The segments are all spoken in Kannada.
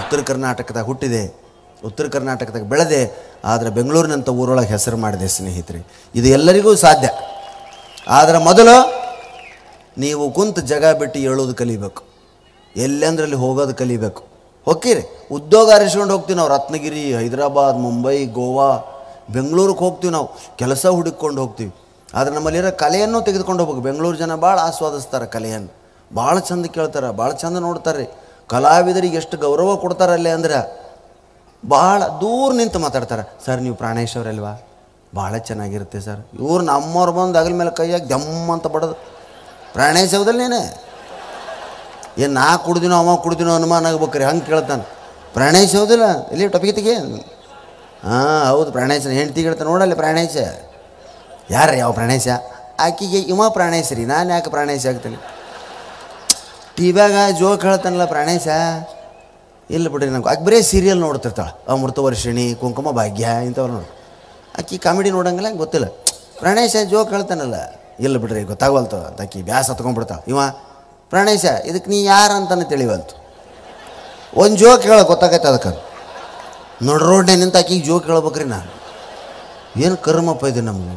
ಉತ್ತರ ಕರ್ನಾಟಕದಾಗ ಹುಟ್ಟಿದೆ ಉತ್ತರ ಕರ್ನಾಟಕದಾಗ ಬೆಳೆದೆ ಆದರೆ ಬೆಂಗಳೂರಿನಂಥ ಊರೊಳಗೆ ಹೆಸರು ಮಾಡಿದೆ ಸ್ನೇಹಿತರೆ ಇದು ಎಲ್ಲರಿಗೂ ಸಾಧ್ಯ ಆದರೆ ಮೊದಲು ನೀವು ಕುಂತು ಜಾಗ ಬಿಟ್ಟು ಹೇಳೋದು ಕಲಿಬೇಕು ಎಲ್ಲೆಂದ್ರಲ್ಲಿ ಹೋಗೋದು ಕಲಿಬೇಕು ಹೋಗ್ತೀರಿ ಉದ್ಯೋಗ ಅರಿಸ್ಕೊಂಡು ಹೋಗ್ತೀವಿ ನಾವು ರತ್ನಗಿರಿ ಹೈದರಾಬಾದ್ ಮುಂಬೈ ಗೋವಾ ಬೆಂಗಳೂರಿಗೆ ಹೋಗ್ತೀವಿ ನಾವು ಕೆಲಸ ಹುಡುಕೊಂಡು ಹೋಗ್ತೀವಿ ಆದರೆ ನಮ್ಮಲ್ಲಿರೋ ಕಲೆಯನ್ನು ತೆಗೆದುಕೊಂಡು ಹೋಗ್ಬೇಕು ಬೆಂಗಳೂರು ಜನ ಭಾಳ ಆಸ್ವಾದಿಸ್ತಾರೆ ಕಲೆಯನ್ನು ಭಾಳ ಚಂದ ಕೇಳ್ತಾರೆ ಭಾಳ ಚಂದ ನೋಡ್ತಾರೆ ಕಲಾವಿದರಿಗೆ ಎಷ್ಟು ಗೌರವ ಕೊಡ್ತಾರೆ ಅಲ್ಲೇ ಅಂದ್ರೆ ಭಾಳ ದೂರ ನಿಂತು ಮಾತಾಡ್ತಾರೆ ಸರ್ ನೀವು ಪ್ರಾಣೇಶ್ ಅವರಲ್ವಾ ಭಾಳ ಚೆನ್ನಾಗಿರುತ್ತೆ ಸರ್ ಇವ್ರು ನಮ್ಮವ್ರು ಬಂದು ಅಗಲ ಮೇಲೆ ಕೈಯಾಗಿ ದಮ್ಮ ಅಂತ ಬಡದು ಪ್ರಾಣೇಶ್ ಹೌದಲ್ಲ ನೀನು ಏನು ನಾ ಕುಡ್ದಿನೋ ಅವ ಕುಡ್ದಿನೋ ಅನುಮಾನ ಆಗ್ಬೇಕ್ರಿ ಹಂಗೆ ಕೇಳ್ತಾನೆ ಪ್ರಾಣೇಶ್ ಹೌದಿಲ್ಲ ಇಲ್ಲಿ ಟೊಪಿಗೆ ತೆಗಿ ಹಾಂ ಹೌದು ಪ್ರಾಣೇಶನ ಹೆಂಡ್ತಿ ಹೇಳ್ತಾನೆ ನೋಡಲ್ಲ ಪ್ರಾಣೇಶ ಯಾರು ಯಾವ ಪ್ರಾಣೇಶ ಆಕಿಗೆ ಇವ ಪ್ರಾಣೇಶ ರೀ ನಾನು ಯಾಕೆ ಪ್ರಾಣೇಶ ಆಗ್ತೇನೆ ಟಿ ವ್ಯಾಗ ಜೋಕ್ ಹೇಳ್ತಾನಲ್ಲ ಪ್ರಾಣೇಶ ಇಲ್ಲ ಬಿಡ್ರಿ ನಂಗೆ ಆಕೆ ಬರೀ ಸೀರಿಯಲ್ ನೋಡ್ತಿರ್ತಾಳೆ ಅಮೃತ ವರ್ಷಿಣಿ ಕುಂಕುಮ ಭಾಗ್ಯ ಇಂಥವ್ರು ನೋಡಿ ಆಕಿ ಕಾಮಿಡಿ ನೋಡಂಗಿಲ್ಲ ಗೊತ್ತಿಲ್ಲ ಪ್ರಾಣೇಶ ಜೋಕ್ ಹೇಳ್ತಾನಲ್ಲ ಇಲ್ಲ ಬಿಡ್ರಿ ಗೊತ್ತಾಗವಲ್ತು ಅಂತ ಆಕಿ ಬ್ಯಾಸ್ ಹತ್ಕೊಂಡ್ಬಿಡ್ತಾಳೆ ಇವ ಪ್ರಾಣೇಶ ಇದಕ್ಕೆ ನೀ ಯಾರು ಅಂತಾನೆ ತಿಳಿವಲ್ತು ಒಂದು ಜೋಕ್ ಹೇಳ ಗೊತ್ತಾಗೈತೆ ಅದಕ್ಕೆ ನೋಡ್ರಿ ರೋಡ್ನೇ ನಿಂತ ಆಕಿಗೆ ಜೋಕ್ ಹೇಳ್ಬೇಕ್ರಿ ನಾನು ಏನು ಕರ್ಮಪ್ಪ ಇದು ನಮ್ಗೆ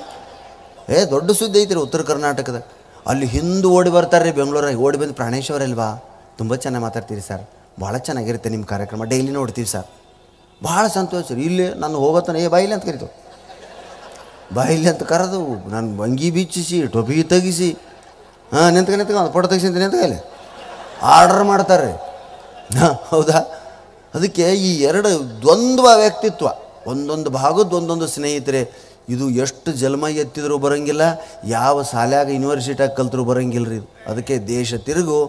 ಏ ದೊಡ್ಡ ಸುದ್ದಿ ಐತ್ರಿ ಉತ್ತರ ಕರ್ನಾಟಕದ ಅಲ್ಲಿ ಹಿಂದೆ ಓಡಿ ಬರ್ತಾರೆ ರೀ ಬೆಂಗಳೂರಾಗ ಓಡಿ ಬಂದು ಪ್ರಾಣೇಶ್ ಅವರಲ್ವಾ ತುಂಬ ಚೆನ್ನಾಗಿ ಮಾತಾಡ್ತೀರಿ ಸರ್ ಭಾಳ ಚೆನ್ನಾಗಿರುತ್ತೆ ನಿಮ್ಮ ಕಾರ್ಯಕ್ರಮ ಡೈಲಿ ನೋಡ್ತೀವಿ ಸರ್ ಭಾಳ ಸಂತೋಷ ರೀ ಇಲ್ಲಿ ನಾನು ಹೋಗೋತನ ಏ ಬಾಯಿಲಿ ಅಂತ ಕರಿತು ಬಾಯಿಲಿ ಅಂತ ಕರೆದು ನಾನು ಅಂಗಿ ಬಿಚ್ಚಿಸಿ ಟೊಪಿ ತೆಗಿಸಿ ಹಾಂ ನಿಂತ್ಕ ನಿಂತ್ಕ ಫೋಟೋ ತೆಗಿಸಿ ಅಂತ ನಿಂತ್ಕಲ್ಲಿ ಆರ್ಡರ್ ಮಾಡ್ತಾರೆ ಹಾಂ ಹೌದಾ ಅದಕ್ಕೆ ಈ ಎರಡು ದ್ವಂದ್ವ ವ್ಯಕ್ತಿತ್ವ ಒಂದೊಂದು ಭಾಗದ ಒಂದೊಂದು ಸ್ನೇಹಿತರೆ ಇದು ಎಷ್ಟು ಜನ್ಮ ಎತ್ತಿದರೂ ಬರೋಂಗಿಲ್ಲ ಯಾವ ಶಾಲ್ಯಾಗ ಯೂನಿವರ್ಸಿಟಿಯಾಗ ಕಲ್ತರೂ ಬರೋಂಗಿಲ್ಲ ರೀ ಇದು ಅದಕ್ಕೆ ದೇಶ ತಿರುಗು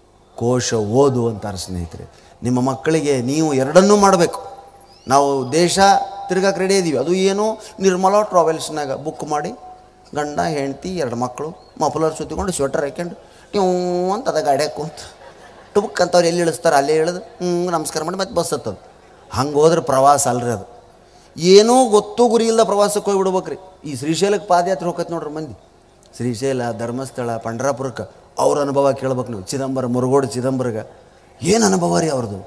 ಕೋಶ ಓದು ಅಂತಾರೆ ಸ್ನೇಹಿತರೆ ನಿಮ್ಮ ಮಕ್ಕಳಿಗೆ ನೀವು ಎರಡನ್ನೂ ಮಾಡಬೇಕು ನಾವು ದೇಶ ತಿರ್ಗಕ್ಕೆ ರೆಡಿ ಇದ್ದೀವಿ ಅದು ಏನು ನಿರ್ಮಲ ಟ್ರಾವೆಲ್ಸ್ನಾಗ ಬುಕ್ ಮಾಡಿ ಗಂಡ ಹೆಂಡ್ತಿ ಎರಡು ಮಕ್ಕಳು ಮಫಲರ್ ಸುತ್ತಿಕೊಂಡು ಸ್ವೆಟರ್ ಹಾಕ್ಯಂಡು ನೀವು ಅಂತ ಅದ ಗಾಡ್ಯಾಗ ಕುಂತು ಟುಬುಕ್ ಅಂತವ್ರು ಎಲ್ಲಿ ಇಳಿಸ್ತಾರೆ ಅಲ್ಲೇ ಇಳಿದು ಹ್ಞೂ ನಮಸ್ಕಾರ ಮಾಡಿ ಮತ್ತೆ ಬಸ್ ಹತ್ತದು ಹಂಗೆ ಹೋದ್ರೆ ಪ್ರವಾಸ ಅಲ್ರಿ ಅದು ಏನೂ ಗೊತ್ತು ಗುರಿ ಇಲ್ಲದ ಪ್ರವಾಸಕ್ಕೆ ಹೋಗಿ ಬಿಡ್ಬೇಕ್ರಿ ಈ ಶ್ರೀಶೈಲಕ್ಕೆ ಪಾದಯಾತ್ರೆ ಹೋಗತ್ತೆ ನೋಡ್ರಿ ಮಂದಿ ಶ್ರೀಶೈಲ ಧರ್ಮಸ್ಥಳ ಪಂಡ್ರಾಪುರಕ್ಕೆ ಅವ್ರ ಅನುಭವ ಕೇಳ್ಬೇಕು ನೀವು ಚಿದಂಬರ ಮುರುಗೋಡು ಚಿದಂಬರಗ ಏನು ಅನುಭವ ರೀ ಅವ್ರದ್ದು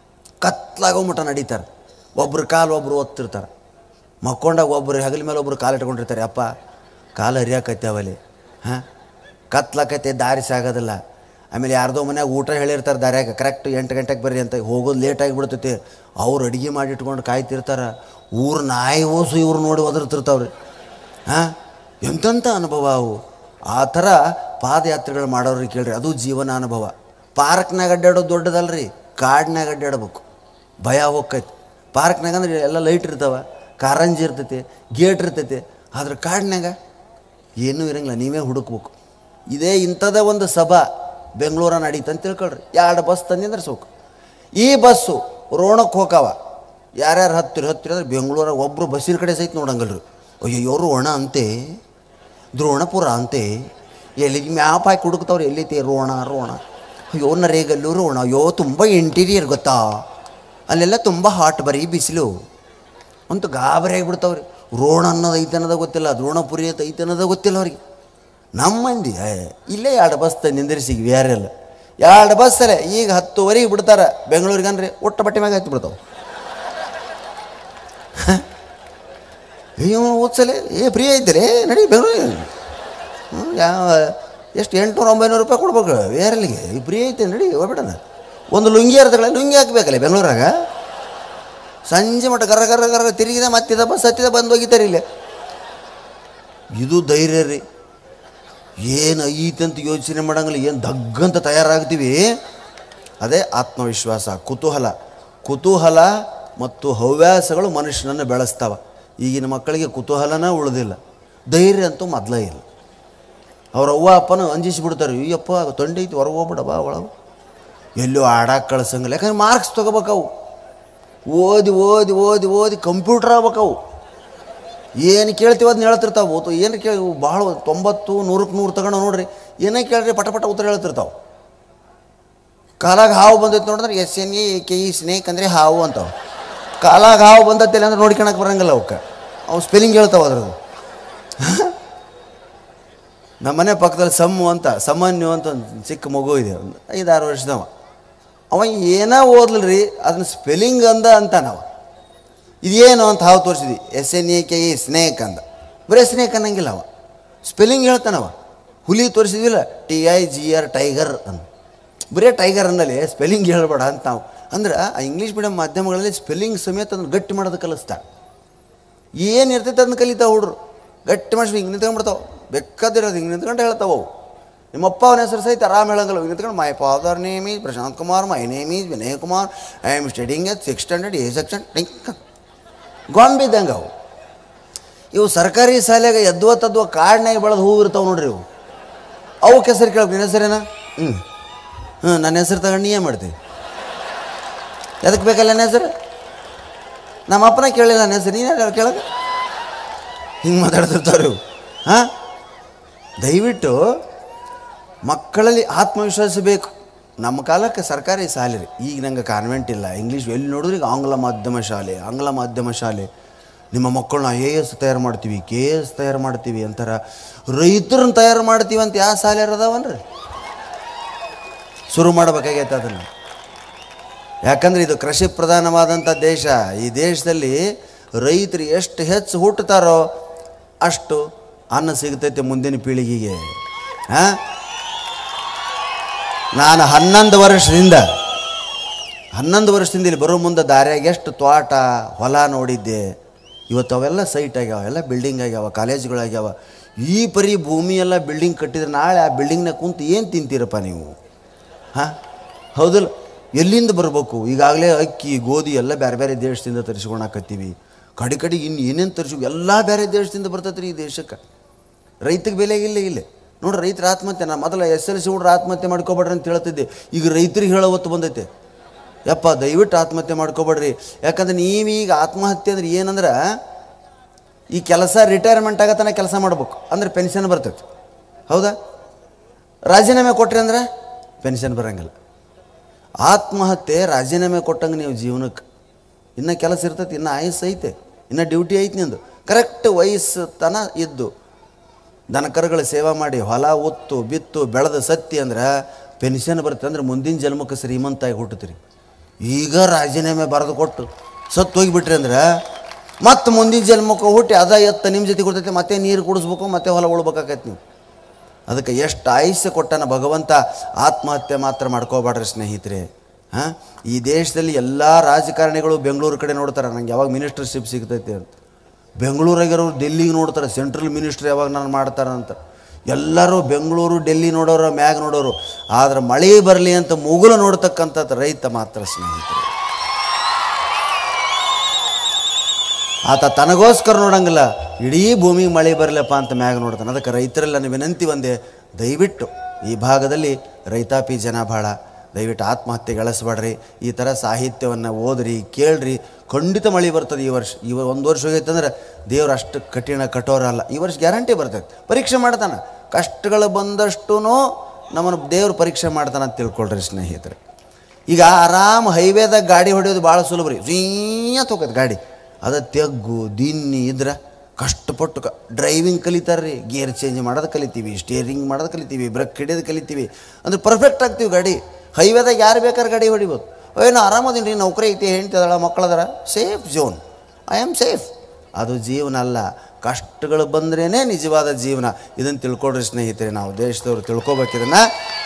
ಕತ್ಲಾಗೋ ಮಟ್ಟ ನಡೀತಾರೆ ಒಬ್ರು ಕಾಲು ಒಬ್ರು ಒತ್ತಿರ್ತಾರೆ ಮಕ್ಕೊಂಡಾಗ ಒಬ್ರು ಹಗಲ ಮೇಲೆ ಒಬ್ರು ಕಾಲು ಇಟ್ಕೊಂಡಿರ್ತಾರೆ ಅಪ್ಪ ಕಾಲು ಹರಿಯಾಕತ್ಯಾವಲ್ಲಿ ಹಾಂ ಕತ್ಲಾಕೈತೆ ದಾರಿ ಸಾಗೋದಿಲ್ಲ ಆಮೇಲೆ ಯಾರ್ದೋ ಮನ್ಯಾಗ ಊಟ ಹೇಳಿರ್ತಾರೆ ದಾರ್ಯಾಗ ಕರೆಕ್ಟ್ ಎಂಟು ಗಂಟೆಗೆ ಬರ್ರಿ ಅಂತ ಹೋಗೋದು ಲೇಟ್ ಆಗಿಬಿಡ್ತೈತಿ ಅವ್ರು ಅಡುಗೆ ಮಾಡಿ ಇಟ್ಕೊಂಡು ಕಾಯ್ತಿರ್ತಾರೆ ಊರು ನಾಯಿ ಓಸು ಇವ್ರು ನೋಡಿ ಒದರ್ತಿರ್ತಾವ್ರಿ ಹಾಂ ಎಂತೆಂಥ ಅನುಭವ ಅವು ಆ ಥರ ಪಾದಯಾತ್ರೆಗಳು ಮಾಡೋರಿಗೆ ಕೇಳ್ರಿ ಅದು ಜೀವನ ಅನುಭವ ಪಾರ್ಕ್ನಾಗ ಅಡ್ಡಾಡೋದು ದೊಡ್ಡದಲ್ರಿ ಕಾಡ್ನಾಗ ಅಡ್ಡಾಡ್ಬೇಕು ಭಯ ಹೋಗ್ತೈತಿ ಪಾರ್ಕ್ನಾಗ ಅಂದ್ರೆ ಎಲ್ಲ ಲೈಟ್ ಇರ್ತಾವ ಕಾರಂಜಿ ಇರ್ತೈತಿ ಗೇಟ್ ಇರ್ತೈತಿ ಆದ್ರೆ ಕಾಡ್ನಾಗ ಏನೂ ಇರಂಗಿಲ್ಲ ನೀವೇ ಹುಡುಕ್ಬೇಕು ಇದೇ ಇಂಥದೇ ಒಂದು ಸಭಾ ಬೆಂಗಳೂರ ನಡೀತು ಅಂತ ತಿಳ್ಕೊಳ್ರಿ ಎರಡು ಬಸ್ ತಂದಿಂದ್ರೆ ಸೋಕು ಈ ಬಸ್ಸು ರೋಣಕ್ಕೆ ಹೋಕಾವ ಯಾರ್ಯಾರು ಹತ್ತಿರ ಹತ್ತಿರ ಅಂದ್ರೆ ಬೆಂಗಳೂರಾಗ ಒಬ್ಬರು ಬಸ್ಸಿನ ಕಡೆ ಸಹಿತ ನೋಡಂಗಲ್ರಿ ಅಯ್ಯೋ ರೋಣ ಅಂತೆ ದ್ರೋಣಪುರ ಅಂತೆ ಎಲ್ಲಿಗೆ ಮ್ಯಾಪ್ ಹಾಕಿ ಹುಡುಕ್ತಾವ್ರಿ ಎಲ್ಲೈತಿ ರೋಣ ರೋಣ ಅಯ್ಯೋ ನರೇಗಲ್ಲು ರೋಣ ಅಯ್ಯೋ ತುಂಬ ಇಂಟೀರಿಯರ್ ಗೊತ್ತಾ ಅಲ್ಲೆಲ್ಲ ತುಂಬ ಹಾಟ್ ಬರೀ ಬಿಸಿಲು ಅಂತ ಗಾಬರಿ ಆಗಿಬಿಡ್ತಾವ್ರಿ ರೋಣ ಅನ್ನೋದು ಐತೆ ಅನ್ನೋದು ಗೊತ್ತಿಲ್ಲ ದ್ರೋಣಪುರಿ ಅಂತ ಐತೆ ಅನ್ನೋದು ಗೊತ್ತಿಲ್ಲ ಅವ್ರಿಗೆ ನಮ್ಮ ಮಂದಿ ಏ, ಇಲ್ಲೇ ಎರಡು ಬಸ್ ನಿಂದಿರಿಸಿಗಿ ಯಾರೆಲ್ಲ ಎರಡು ಬಸ್ಸಲ್ಲೇ ಈಗ ಹತ್ತುವರೆಗೆ ಬಿಡ್ತಾರೆ ಬೆಂಗಳೂರಿಗೆ ಅಂದ್ರೆ ಒಟ್ಟ ಬಟ್ಟೆ ಮ್ಯಾಗ ಹತ್ತಿ ಬಿಡ್ತಾವೆ ಅಯ್ಯೋ ಓದ್ಸಲೆ ಏ ಫ್ರೀ ಐತಲೇ ನಡಿ ಬೆಂಗಳೂರಿಗೆ ಹ್ಞೂ ಯಾವ ಎಷ್ಟು ಎಂಟುನೂರು ಒಂಬೈನೂರು ರೂಪಾಯಿ ಕೊಡ್ಬೇಕು ಬೇರೆಲ್ಲಿಗೆ ಈ ಫ್ರೀ ಐತೆ ನಡಿ ಹೋಗ್ಬಿಡೋಣ ಒಂದು ಲುಂಗಿ ಅರ್ಥಗಳ ಲುಂಗಿ ಹಾಕ್ಬೇಕಲ್ಲ ಬೆಂಗಳೂರಾಗ ಸಂಜೆ ಮಟ್ಟ ಗರ ಗರ ಗರ ತಿರುಗಿದ ಮತ್ತಿದ ಬಸ್ ಹತ್ತಿದ ಬಂದು ಹೋಗಿದ್ದಾರೆ ಇಲ್ಲಿ ಇದು ಧೈರ್ಯ ರೀ ಏನು ಐತಂತ ಯೋಚನೆ ಮಾಡಂಗಿಲ್ಲ ಏನು ದಗ್ಗಂತ ತಯಾರಾಗ್ತೀವಿ ಅದೇ ಆತ್ಮವಿಶ್ವಾಸ ಕುತೂಹಲ ಕುತೂಹಲ ಮತ್ತು ಹವ್ಯಾಸಗಳು ಮನುಷ್ಯನನ್ನು ಬೆಳೆಸ್ತಾವ ಈಗಿನ ಮಕ್ಕಳಿಗೆ ಕುತೂಹಲನ ಉಳಿದಿಲ್ಲ ಧೈರ್ಯ ಅಂತೂ ಮೊದಲೇ ಇಲ್ಲ ಅವ್ರ ಅವ್ವ ಅಪ್ಪನ ಅಂಜಿಸಿಬಿಡ್ತಾರೆ ಅಯ್ಯಪ್ಪ ತೊಂಡಿ ಐತಿ ಹೊರಗೆ ಹೋಗ್ಬಿಡ ಬಾ ಒಳಗೆ ಎಲ್ಲೋ ಆಡಕ್ಕೆ ಕಳ್ಸಂಗಿಲ್ಲ ಯಾಕಂದ್ರೆ ಮಾರ್ಕ್ಸ್ ತೊಗೋಬೇಕು ಅವು ಓದಿ ಓದಿ ಓದಿ ಓದಿ ಕಂಪ್ಯೂಟರ್ ಆಗ್ಬೇಕು ಅವು ಏನು ಕೇಳ್ತೀವಿ ಅದನ್ನ ಹೇಳ್ತಿರ್ತಾವೆ ಓತು ಏನು ಕೇಳಿ ಭಾಳ ತೊಂಬತ್ತು ನೂರಕ್ಕೆ ನೂರು ತಗೊಂಡು ನೋಡ್ರಿ ಏನೇ ಕೇಳ್ರಿ ಪಟ ಪಟ ಉತ್ತರ ಹೇಳ್ತಿರ್ತಾವೆ ಕಾಲಾಗ ಹಾವು ಬಂದೈತೆ ನೋಡಿದ್ರೆ S N A K E snake ಅಂದರೆ ಹಾವು ಅಂತಾವೆ ಕಾಲಾಗ ಹಾವು ಬಂದತ್ತಿಲ್ಲ ಅಂದ್ರೆ ನೋಡ್ಕೊಳಕ್ಕೆ ಬರಂಗಿಲ್ಲ ಅವಕ್ಕೆ ಅವು ಸ್ಪೆಲ್ಲಿಂಗ್ ಹೇಳ್ತಾವೆ ಅದ್ರದ್ದು ನಮ್ಮ ಮನೆ ಪಕ್ಕದಲ್ಲಿ ಸಮ್ಮು ಅಂತ ಸಾಮಾನ್ಯ ಅಂತ ಒಂದು ಚಿಕ್ಕ ಮಗು ಇದೆ ಒಂದು ಐದಾರು ವರ್ಷದವ ಅವ ಏನೋ ಓದ್ಲರಿ ಅದನ್ನ ಸ್ಪೆಲ್ಲಿಂಗ್ ಅಂದ ಅಂತಾನವ ಇದೇನು ಅಂತ ಹಾವು ತೋರಿಸಿದ್ವಿ S N A K E snake ಅಂದ ಬರೀ ಸ್ನೇಕ್ ಅನ್ನಂಗಿಲ್ಲ ಅವ ಸ್ಪೆಲ್ಲಿಂಗ್ ಹೇಳ್ತಾನವ ಹುಲಿ ತೋರಿಸಿದ್ವಿಲ್ಲ T I G R tiger ಅಂತ ಬರೀ ಟೈಗರ್ ಅನ್ನಲ್ಲಿ ಸ್ಪೆಲ್ಲಿಂಗ್ ಹೇಳ್ಬೇಡ ಅಂತ ನಾವು ಅಂದ್ರೆ ಆ ಇಂಗ್ಲೀಷ್ ಮೀಡಿಯಂ ಮಾಧ್ಯಮಗಳಲ್ಲಿ ಸ್ಪೆಲ್ಲಿಂಗ್ ಸಮೇತ ಅದನ್ನು ಗಟ್ಟಿ ಮಾಡೋದು ಕಲಿಸ್ತಾರೆ ಏನು ಇರ್ತೈತೆ ಅದನ್ನ ಕಲಿತಾವ ಹುಡ್ರು ಗಟ್ಟಿ ಮಾಡಿಸಿ ಹಿಂಗೆ ನಿಂತ್ಕೊಂಡ್ಬಿಡ್ತಾವೆ ಬೇಕಾದಿರೋದು ಹಿಂಗೆ ನಿಂತ್ಕೊಂಡು ಹೇಳ್ತಾವೆ ಅವು ನಿಮ್ಮಪ್ಪ ಅವನ ಹೆಸರು ಸಹಿತ ಆರಾಮ್ ಹೇಳಂಗಿಲ್ಲ ಹಿಂಗೆ ನಿಂತ್ಕೊಂಡು my father name is Prashant Kumar my name is Vinay Kumar I am studying at six standard A section ಟಿಂಕ್ ಗೊಂಬೆ ಇದ್ದಂಗೆ ಅವು ಇವು ಸರ್ಕಾರಿ ಶಾಲೆಗೆ ಎದ್ವ ತದ್ವ ಕಾಡ್ನಾಗ ಬೆಳೆದು ಹೂವು ಇರ್ತಾವೆ ನೋಡ್ರಿ ಇವು ಅವಕ್ಕೆ ಹೆಸರು ಕೇಳಬೇಕು ನಿನ್ನ ಹೆಸರೇನ ಹ್ಞೂ ಹ್ಞೂ ನನ್ನ ಹೆಸರು ತಗೊಂಡು ನೀ ಏನು ಮಾಡ್ತೀವಿ ಎದಕ್ಕೆ ಬೇಕಲ್ಲ ನನ್ನ ಹೆಸರು ನಮ್ಮ ಅಪ್ಪನ ಕೇಳಿಲ್ಲ ನನ್ನ ಹೆಸರು ನೀನು ಕೇಳಕ್ಕೆ ಹಿಂಗೆ ಮಾತಾಡ್ತಿರ್ತಾವ್ರಿ ಇವು ಹಾಂ ದಯವಿಟ್ಟು ಮಕ್ಕಳಲ್ಲಿ ಆತ್ಮವಿಶ್ವಾಸ ಬೇಕು ನಮ್ಮ ಕಾಲಕ್ಕೆ ಸರ್ಕಾರಿ ಶಾಲೆ ರೀ ಈಗ ನಂಗೆ ಕಾನ್ವೆಂಟ್ ಇಲ್ಲ ಇಂಗ್ಲೀಷ್ ಎಲ್ಲಿ ನೋಡಿದ್ರೆ ಈಗ ಆಂಗ್ಲ ಮಾಧ್ಯಮ ಶಾಲೆ ಆಂಗ್ಲ ಮಾಧ್ಯಮ ಶಾಲೆ ನಿಮ್ಮ ಮಕ್ಕಳನ್ನ ಐ ಎ ಎಸ್ ತಯಾರು ಮಾಡ್ತೀವಿ ಕೆ ಎ ಎಸ್ ತಯಾರು ಮಾಡ್ತೀವಿ ಅಂತಾರ ರೈತರನ್ನ ತಯಾರು ಮಾಡ್ತೀವಿ ಅಂತ ಯಾವ ಶಾಲೆ ಅದಾವನ್ರಿ ಶುರು ಮಾಡಬೇಕಾಗೈತೆ ಅದನ್ನು ಯಾಕಂದ್ರೆ ಇದು ಕೃಷಿ ಪ್ರಧಾನವಾದಂಥ ದೇಶ ಈ ದೇಶದಲ್ಲಿ ರೈತರು ಎಷ್ಟು ಹೆಚ್ಚು ಹುಟ್ಟುತ್ತಾರೋ ಅಷ್ಟು ಅನ್ನ ಸಿಗ್ತೈತೆ ಮುಂದಿನ ಪೀಳಿಗೆಗೆ ಹಾಂ ನಾನು ಹನ್ನೊಂದು ವರ್ಷದಿಂದ ಹನ್ನೊಂದು ವರ್ಷದಿಂದ ಇಲ್ಲಿ ಬರೋ ಮುಂದೆ ದಾರಿಯಾಗ ಎಷ್ಟು ತೋಟ ಹೊಲ ನೋಡಿದ್ದೆ ಇವತ್ತು ಅವೆಲ್ಲ ಸೈಟ್ ಆಗ್ಯಾವ ಎಲ್ಲ ಬಿಲ್ಡಿಂಗ್ ಆಗ್ಯಾವ ಕಾಲೇಜುಗಳಾಗ್ಯಾವ ಈ ಪರಿ ಭೂಮಿ ಎಲ್ಲ ಬಿಲ್ಡಿಂಗ್ ಕಟ್ಟಿದ್ರೆ ನಾಳೆ ಆ ಬಿಲ್ಡಿಂಗ್ನಾಗ ಕುಂತು ಏನು ತಿಂತೀರಪ್ಪ ನೀವು ಹಾಂ ಹೌದಲ್ಲ ಎಲ್ಲಿಂದ ಬರಬೇಕು ಈಗಾಗಲೇ ಅಕ್ಕಿ ಗೋಧಿ ಎಲ್ಲ ಬೇರೆ ಬೇರೆ ದೇಶದಿಂದ ತರಿಸ್ಕೊಳಕತ್ತೀವಿ ಕಡೆ ಕಡೆಗೆ ಇನ್ನು ಏನೇನು ತರಿಸಿ ಎಲ್ಲ ಬೇರೆ ದೇಶದಿಂದ ಬರ್ತೈತೆ ರೀ ಈ ದೇಶಕ್ಕೆ ರೈತಗೆ ಬೆಲೆ ಇಲ್ಲ ಇಲ್ಲಿ ನೋಡ್ರಿ ರೈತರ ಆತ್ಮಹತ್ಯೆ ನಾ ಮೊದಲ ಎಸ್ ಎಲ್ ಸಿ ಹುಡ್ರು ಆತ್ಮಹತ್ಯೆ ಮಾಡ್ಕೊಬೇಡ್ರಿ ಅಂತ ಹೇಳ್ತಿದ್ದೆ ಈಗ ರೈತರಿಗೆ ಹೇಳೋ ಹೊತ್ತು ಬಂದೈತೆ ಯಪ್ಪ ದಯವಿಟ್ಟು ಆತ್ಮಹತ್ಯೆ ಮಾಡ್ಕೊಬೇಡ್ರಿ ಯಾಕಂದ್ರೆ ನೀವೀಗ ಆತ್ಮಹತ್ಯೆ ಅಂದ್ರೆ ಏನಂದ್ರೆ ಈ ಕೆಲಸ ರಿಟೈರ್ಮೆಂಟ್ ಆಗತನ ಕೆಲಸ ಮಾಡ್ಬೇಕು ಅಂದ್ರೆ ಪೆನ್ಷನ್ ಬರ್ತೈತೆ ಹೌದಾ ರಾಜೀನಾಮೆ ಕೊಟ್ರಿ ಅಂದ್ರೆ ಪೆನ್ಷನ್ ಬರಂಗಿಲ್ಲ ಆತ್ಮಹತ್ಯೆ ರಾಜೀನಾಮೆ ಕೊಟ್ಟಂಗೆ ನೀವು ಜೀವನಕ್ಕೆ ಇನ್ನು ಕೆಲಸ ಇರ್ತೈತಿ ಇನ್ನು ಆಯಸ್ಸು ಐತೆ ಇನ್ನು ಡ್ಯೂಟಿ ಐತಿ ನಿಂದು ಕರೆಕ್ಟ್ ವಯಸ್ಸು ತನ ಇದ್ದು ದನಕರುಗಳ ಸೇವೆ ಮಾಡಿ ಹೊಲ ಉತ್ತು ಬಿತ್ತು ಬೆಳೆದ ಸತ್ತಿ ಅಂದ್ರೆ ಪೆನ್ಷನ್ ಬರುತ್ತೆ ಅಂದ್ರೆ ಮುಂದಿನ ಜನ್ಮಕ್ಕೆ ಶ್ರೀಮಂತಾಗಿ ಹುಟ್ಟುತ್ತೀರಿ ಈಗ ರಾಜೀನಾಮೆ ಬರೆದು ಕೊಟ್ಟು ಸತ್ತು ಹೋಗಿಬಿಟ್ರಿ ಅಂದ್ರೆ ಮತ್ತೆ ಮುಂದಿನ ಜನ್ಮಕ್ಕೆ ಹುಟ್ಟಿ ಅದ ಎತ್ತ ನಿಮ್ಮ ಜೊತೆ ಕೊಡ್ತೈತೆ ಮತ್ತೆ ನೀರು ಕುಡಿಸ್ಬೇಕು ಮತ್ತೆ ಹೊಲ ಉಳ್ಬೇಕಾಕೈತಿ ನೀವು ಅದಕ್ಕೆ ಎಷ್ಟು ಆಯುಷ್ಯ ಕೊಟ್ಟನ ಭಗವಂತ ಆತ್ಮಹತ್ಯೆ ಮಾತ್ರ ಮಾಡ್ಕೋಬೇಡ್ರಿ ಸ್ನೇಹಿತರೆ ಹಾಂ ಈ ದೇಶದಲ್ಲಿ ಎಲ್ಲ ರಾಜಕಾರಣಿಗಳು ಬೆಂಗಳೂರು ಕಡೆ ನೋಡ್ತಾರೆ ನಂಗೆ ಯಾವಾಗ ಮಿನಿಸ್ಟರ್ಶಿಪ್ ಸಿಗ್ತೈತೆ ಅಂತ ಬೆಂಗಳೂರಾಗಿರೋರು ಡೆಲ್ಲಿಗೆ ನೋಡ್ತಾರೆ ಸೆಂಟ್ರಲ್ ಮಿನಿಸ್ಟ್ರ್ ಯಾವಾಗ ನಾನು ಮಾಡ್ತಾರೆ ಅಂತ ಎಲ್ಲರೂ ಬೆಂಗಳೂರು ಡೆಲ್ಲಿ ನೋಡೋರು ಮ್ಯಾಗ ನೋಡೋರು ಆದ್ರೆ ಮಳೆ ಬರಲಿ ಅಂತ ಮುಗುಲು ನೋಡ್ತಕ್ಕಂಥದ್ದು ರೈತ ಮಾತ್ರ ಸ್ನೇಹಿತರೆ ಆತ ತನಗೋಸ್ಕರ ನೋಡಂಗಿಲ್ಲ ಇಡೀ ಭೂಮಿಗೆ ಮಳೆ ಬರಲಪ್ಪ ಅಂತ ಮ್ಯಾಗ ನೋಡ್ತಾನೆ ಅದಕ್ಕೆ ರೈತರೆಲ್ಲ ನಾನು ವಿನಂತಿ ಒಂದೇ ದಯವಿಟ್ಟು ಈ ಭಾಗದಲ್ಲಿ ರೈತಾಪಿ ಜನ ಭಾಳ ದಯವಿಟ್ಟು ಆತ್ಮಹತ್ಯೆ ಗಳಿಸ್ಬೇಡ್ರಿ ಈ ಥರ ಸಾಹಿತ್ಯವನ್ನು ಓದ್ರಿ ಕೇಳ್ರಿ ಖಂಡಿತ ಮಳೆ ಬರ್ತದೆ ಈ ವರ್ಷ ಈ ಒಂದು ವರ್ಷ ಹೋಗೈತೆ ಅಂದ್ರೆ ದೇವ್ರು ಅಷ್ಟು ಕಠಿಣ ಕಠೋರ ಅಲ್ಲ ಈ ವರ್ಷ ಗ್ಯಾರಂಟಿ ಬರ್ತೈತೆ ಪರೀಕ್ಷೆ ಮಾಡ್ತಾನೆ ಕಷ್ಟಗಳು ಬಂದಷ್ಟು ನಮ್ಮನ್ನು ದೇವ್ರು ಪರೀಕ್ಷೆ ಮಾಡ್ತಾನೆ ಅಂತ ತಿಳ್ಕೊಳ್ರಿ ಸ್ನೇಹಿತರೆ ಈಗ ಆರಾಮ್ ಹೈವೇದಾಗ ಗಾಡಿ ಹೊಡೆಯೋದು ಭಾಳ ಸುಲಭ ರೀ ಜೀಯತ್ ಹೋಗತ್ತೆ ಗಾಡಿ ಅದ ತೆಗ್ಗು ದಿನ್ನಿ ಇದ್ರೆ ಕಷ್ಟಪಟ್ಟು ಕ ಡ್ರೈವಿಂಗ್ ಕಲಿತಾರೆ ರೀ ಗೇರ್ ಚೇಂಜ್ ಮಾಡೋದು ಕಲಿತೀವಿ ಸ್ಟೇರಿಂಗ್ ಮಾಡೋದು ಕಲಿತೀವಿ ಬ್ರೇಕ್ ಹಿಡಿಯೋದು ಕಲಿತೀವಿ ಅಂದ್ರೆ ಪರ್ಫೆಕ್ಟ್ ಆಗ್ತೀವಿ ಗಾಡಿ ಹೈವೇದಾಗ ಯಾರು ಬೇಕಾದ್ರೆ ಗಾಡಿ ಹೊಡಿಬೋದು ಏನು ಆರಾಮದೀನಿ ರೀ ನೌಕರಿ ಐತಿ ಹೆಂಡ್ತಿ ಅದಳ ಮಕ್ಕಳದಾರ safe zone I am safe ಅದು ಜೀವನ ಅಲ್ಲ ಕಷ್ಟಗಳು ಬಂದ್ರೇ ನಿಜವಾದ ಜೀವನ ಇದನ್ನು ತಿಳ್ಕೊಡ್ರಿ ಸ್ನೇಹಿತರೆ ನಾವು ದೇಶದವ್ರು ತಿಳ್ಕೊಬೇಕು ಇದನ್ನು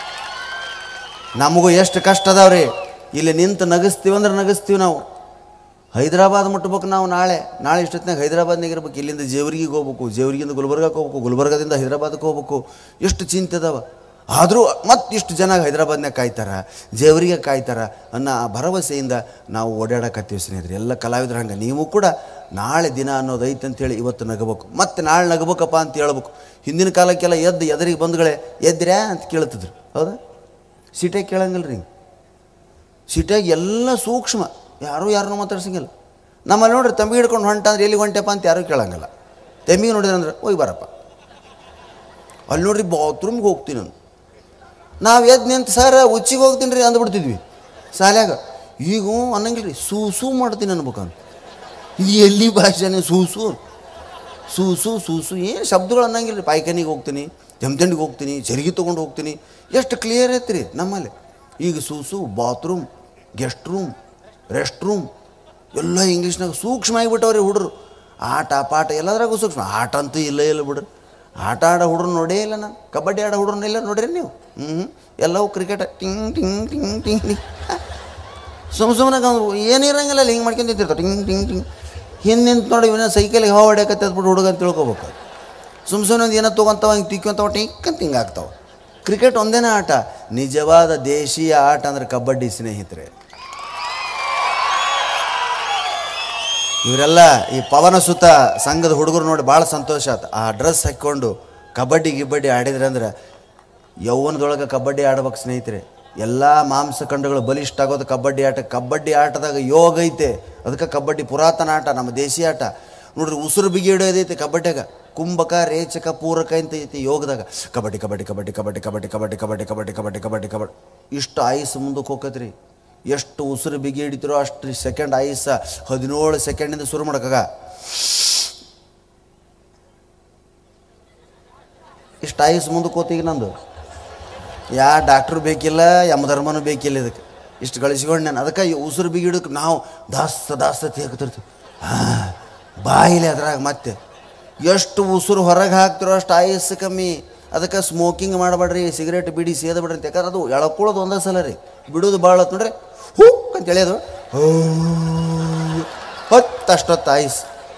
ನಮಗೂ ಎಷ್ಟು ಕಷ್ಟ ಅದಾವ್ರಿ ಇಲ್ಲಿ ನಿಂತು ನಗಿಸ್ತೀವಿ ಅಂದ್ರೆ ನಗಿಸ್ತೀವಿ ನಾವು ಹೈದರಾಬಾದ್ ಮುಟ್ಬೇಕು ನಾವು ನಾಳೆ ನಾಳೆ ಇಷ್ಟೊತ್ತಿನಾಗ ಹೈದರಾಬಾದ್ನಾಗ ಇರ್ಬೇಕು ಇಲ್ಲಿಂದ ಜೇವರಿಗಿಗೆ ಹೋಗ್ಬೇಕು ಜೇವರಿಗಿಂದ ಗುಲ್ಬರ್ಗಕ್ಕೆ ಹೋಗ್ಬೇಕು ಗುಲ್ಬರ್ಗದಿಂದ ಹೈದರಾಬಾದ್ಗೆ ಹೋಗ್ಬೇಕು ಎಷ್ಟು ಚಿಂತೆ ಅದಾವ ಆದರೂ ಮತ್ತಿಷ್ಟು ಜನ ಹೈದರಾಬಾದ್ನಾಗ ಕಾಯ್ತಾರ ಜೇವರಿಗೆ ಕಾಯ್ತಾರ ಅನ್ನೋ ಆ ಭರವಸೆಯಿಂದ ನಾವು ಓಡಾಡಕತ್ತೀವಿ ಸ್ನೇಹಿತರೆ ಎಲ್ಲ ಕಲಾವಿದ್ರು ಹಂಗೆ ನೀವು ಕೂಡ ನಾಳೆ ದಿನ ಅನ್ನೋದು ಐತೆ ಅಂತೇಳಿ ಇವತ್ತು ನಗಬೇಕು ಮತ್ತೆ ನಾಳೆ ನಗಬೇಕಪ್ಪ ಅಂತ ಹೇಳ್ಬೇಕು ಹಿಂದಿನ ಕಾಲಕ್ಕೆಲ್ಲ ಎದ್ದು ಎದರಿಗೆ ಬಂಧುಗಳೇ ಎದ್ರ್ಯಾ ಅಂತ ಕೇಳ್ತಿದ್ರು ಹೌದಾ ಸಿಟಿಯಾಗ ಕೇಳಂಗಿಲ್ಲ ರೀ ಸಿಟಿಯಾಗ ಎಲ್ಲ ಸೂಕ್ಷ್ಮ ಯಾರೂ ಯಾರನ್ನೂ ಮಾತಾಡ್ಸಂಗಿಲ್ಲ ನಮ್ಮಲ್ಲಿ ನೋಡ್ರಿ ತಂಬಿ ಹಿಡ್ಕೊಂಡು ಹೊಂಟ ಅಂದ್ರೆ ಎಲ್ಲಿ ಹೊಂಟೆಪ್ಪ ಅಂತ ಯಾರೂ ಕೇಳಂಗಿಲ್ಲ ತೆಮ್ಮಿಗೆ ನೋಡಿದ್ರೆ ಅಂದ್ರೆ ಹೋಗಿ ಬರಪ್ಪ ಅಲ್ಲಿ ನೋಡ್ರಿ ಬಾತ್ರೂಮ್ಗೆ ಹೋಗ್ತೀನಿ ನಾನು ನಾವು ಎದ್ದು ನಿಂತು ಸರ್ ಉಚ್ಚಿಗೆ ಹೋಗ್ತೀನಿ ರೀ ಅಂದ್ಬಿಡ್ತಿದ್ವಿ ಶಾಲ್ಯಾಗ ಈಗ ಹ್ಞೂ ಅನ್ನಂಗಿಲ್ಲ ರೀ ಸೂ ಸೂ ಮಾಡ್ತೀನಿ ಅನ್ಬೇಕಂತ ಇದು ಎಲ್ಲಿ ಭಾಷೆನೇ ಸೂಸು ಸೂಸು ಸೂಸು ಏನು ಶಬ್ದಗಳು ಅನ್ನಂಗಿಲ್ಲ ರೀ ಪಾಯ್ಖಾನಿಗೆ ಹೋಗ್ತೀನಿ ಜಮದಂಡಿಗೆ ಹೋಗ್ತೀನಿ ಚರಿಗೆ ತೊಗೊಂಡು ಹೋಗ್ತೀನಿ ಎಷ್ಟು ಕ್ಲಿಯರ್ ಐತೆ ರೀ ನಮ್ಮಲ್ಲಿ ಈಗ ಸೂಸು bathroom guest room rest room ಎಲ್ಲ ಇಂಗ್ಲೀಷ್ನಾಗ ಸೂಕ್ಷ್ಮ ಆಗಿಬಿಟ್ಟವ್ರಿ ಹುಡ್ರು ಆಟ ಪಾಠ ಎಲ್ಲದ್ರಾಗೂ ಸೂಕ್ಷ್ಮ ಆಟ ಅಂತೂ ಇಲ್ಲ ಇಲ್ಲ ಬಿಡ್ರಿ ಆಟ ಆಡೋ ಹುಡ್ರು ನೋಡೇ ಇಲ್ಲ ನಾನು ಕಬಡ್ಡಿ ಆಡೋ ಹುಡ್ರನ್ನ ಇಲ್ಲ ನೋಡ್ರಿ ನೀವು ಹ್ಞೂ ಎಲ್ಲವೂ ಕ್ರಿಕೆಟ್ ಟಿಂಗ್ ಟಿಂಗ್ ಟಿಂಗ್ ಟಿಂಗ್ ಟಿಂಗ್ ಸುಮ್ ಸುಮ್ಮನೆ ಅವ್ರು ಏನಿರಂಗಿಲ್ಲ ಅಲ್ಲಿ ಹಿಂಗೆ ಮಾಡ್ಕೊಂತ ನಿಂತಿರ್ತಾರೆ ಟಿಂಗ್ ಟಿಂಗ್ ಟಿಂಗ್ ಹಿಂದೆ ನಿಂತು ನೋಡಿ ಇವನ ಸೈಕಲ್ಗೆ ಹವಾ ಹೊಡ್ಯಾಕತ್ತೆ ಅಂದ್ಬಿಟ್ಟು ಹುಡುಗ ಅಂತ ತಿಳ್ಕೊಬೇಕು ಸುಮ್ ಸುಮ್ಮನೆ ಒಂದು ಏನೋ ತೊಗೊಂತಾವ ಹಿಂಗೆ ತಿಕ್ಕೊಂತಾವ ಟಿಂಕ್ ಅಂತ ಹಿಂಗೆ ಆಗ್ತಾವ ಕ್ರಿಕೆಟ್ ಒಂದೇನೇ ಆಟ ನಿಜವಾದ ದೇಶೀಯ ಆಟ ಅಂದ್ರೆ ಕಬಡ್ಡಿ ಸ್ನೇಹಿತರೆ ಇವರೆಲ್ಲ ಈ ಪವನ ಸುತ್ತ ಸಂಘದ ಹುಡುಗರು ನೋಡಿ ಭಾಳ ಸಂತೋಷ ಆಯ್ತು ಆ ಡ್ರೆಸ್ ಹಾಕ್ಕೊಂಡು ಕಬಡ್ಡಿ ಗಿಬ್ಬಡ್ಡಿ ಆಡಿದ್ರೆ ಅಂದ್ರೆ ಯೌವನದೊಳಗೆ ಕಬಡ್ಡಿ ಆಡ್ಬೇಕು ಸ್ನೇಹಿತರೆ ಎಲ್ಲ ಮಾಂಸಖಂಡಗಳು ಬಲಿಷ್ಠ ಆಗೋದು ಕಬಡ್ಡಿ ಆಟ ಕಬಡ್ಡಿ ಆಟದಾಗ ಯೋಗ ಐತೆ ಅದಕ್ಕೆ ಕಬಡ್ಡಿ ಪುರಾತನ ಆಟ ನಮ್ಮ ದೇಶಿ ಆಟ ನೋಡ್ರಿ ಉಸಿರು ಬಿಗಿ ಹಿಡಿಯೋದೈತೆ ಕಬಡ್ಡಿಯಾಗ ಕುಂಭಕ ರೇಚಕ ಪೂರಕ ಅಂತ ಐತಿ ಯೋಗದಾಗ ಕಬಡ್ಡಿ ಕಬಡ್ಡಿ ಕಬಡ್ಡಿ ಕಬಡ್ಡಿ ಕಬಡ್ಡಿ ಕಬಡ್ಡಿ ಕಬಡ್ಡಿ ಕಬಡ್ಡಿ ಕಬಡ್ಡಿ ಕಬಡ್ಡಿ ಕಬಡ್ಡಿ ಇಷ್ಟು ಆಯುಸ್ ಮುಂದಕ್ಕೆ ಹೋಗತ್ರಿ ಎಷ್ಟು ಉಸಿರು ಬಿಗಿ ಹಿಡಿತಿರೋ ಅಷ್ಟು ಸೆಕೆಂಡ್ ಆಯುಸ ಹದಿನೇಳು ಸೆಕೆಂಡಿಂದ ಶುರು ಮಾಡೋಕ್ಕಾಗ ಇಷ್ಟು ಆಯುಸ್ ಮುಂದಕ್ಕೆ ಹೋತೀಗ ನಂದು ಯಾ ಡಾಕ್ಟ್ರು ಬೇಕಿಲ್ಲ ಯಮಧರ್ಮನೂ ಬೇಕಿಲ್ಲ ಇದಕ್ಕೆ ಇಷ್ಟು ಗಳಿಸ್ಕೊಂಡು ನಾನು ಅದಕ್ಕೆ ಈ ಉಸಿರು ಬಿಗಿಡಕ್ಕೆ ನಾವು ದಾಸ್ತ ದಾಸ್ತ ತೇಗ್ತಿರ್ತೀವಿ ಹಾಂ ಬಾಯಿಲೆ ಅದ್ರಾಗ ಮತ್ತೆ ಎಷ್ಟು ಉಸಿರು ಹೊರಗೆ ಹಾಕ್ತಿರೋ ಅಷ್ಟು ಆಯಸ್ಸು ಕಮ್ಮಿ ಅದಕ್ಕೆ ಸ್ಮೋಕಿಂಗ್ ಮಾಡಬೇಡ್ರಿ ಸಿಗರೇಟ್ ಬಿಡಿ ಸೇದ ಬಿಡ್ರಿ ಅಂತ ಯಾಕಂದ್ರೆ ಅದು ಎಳ್ಕೊಳ್ಳೋದು ಒಂದೇ ಸಲ ರೀ ಬಿಡೋದು ಭಾಳ ಹೊತ್ತು ನೋಡ್ರಿ ಹೂ ಅಂತ ಎಳೆಯೋದು ಹೊತ್ತು ಅಷ್ಟೊತ್ತು ಆಯಸ್ಸು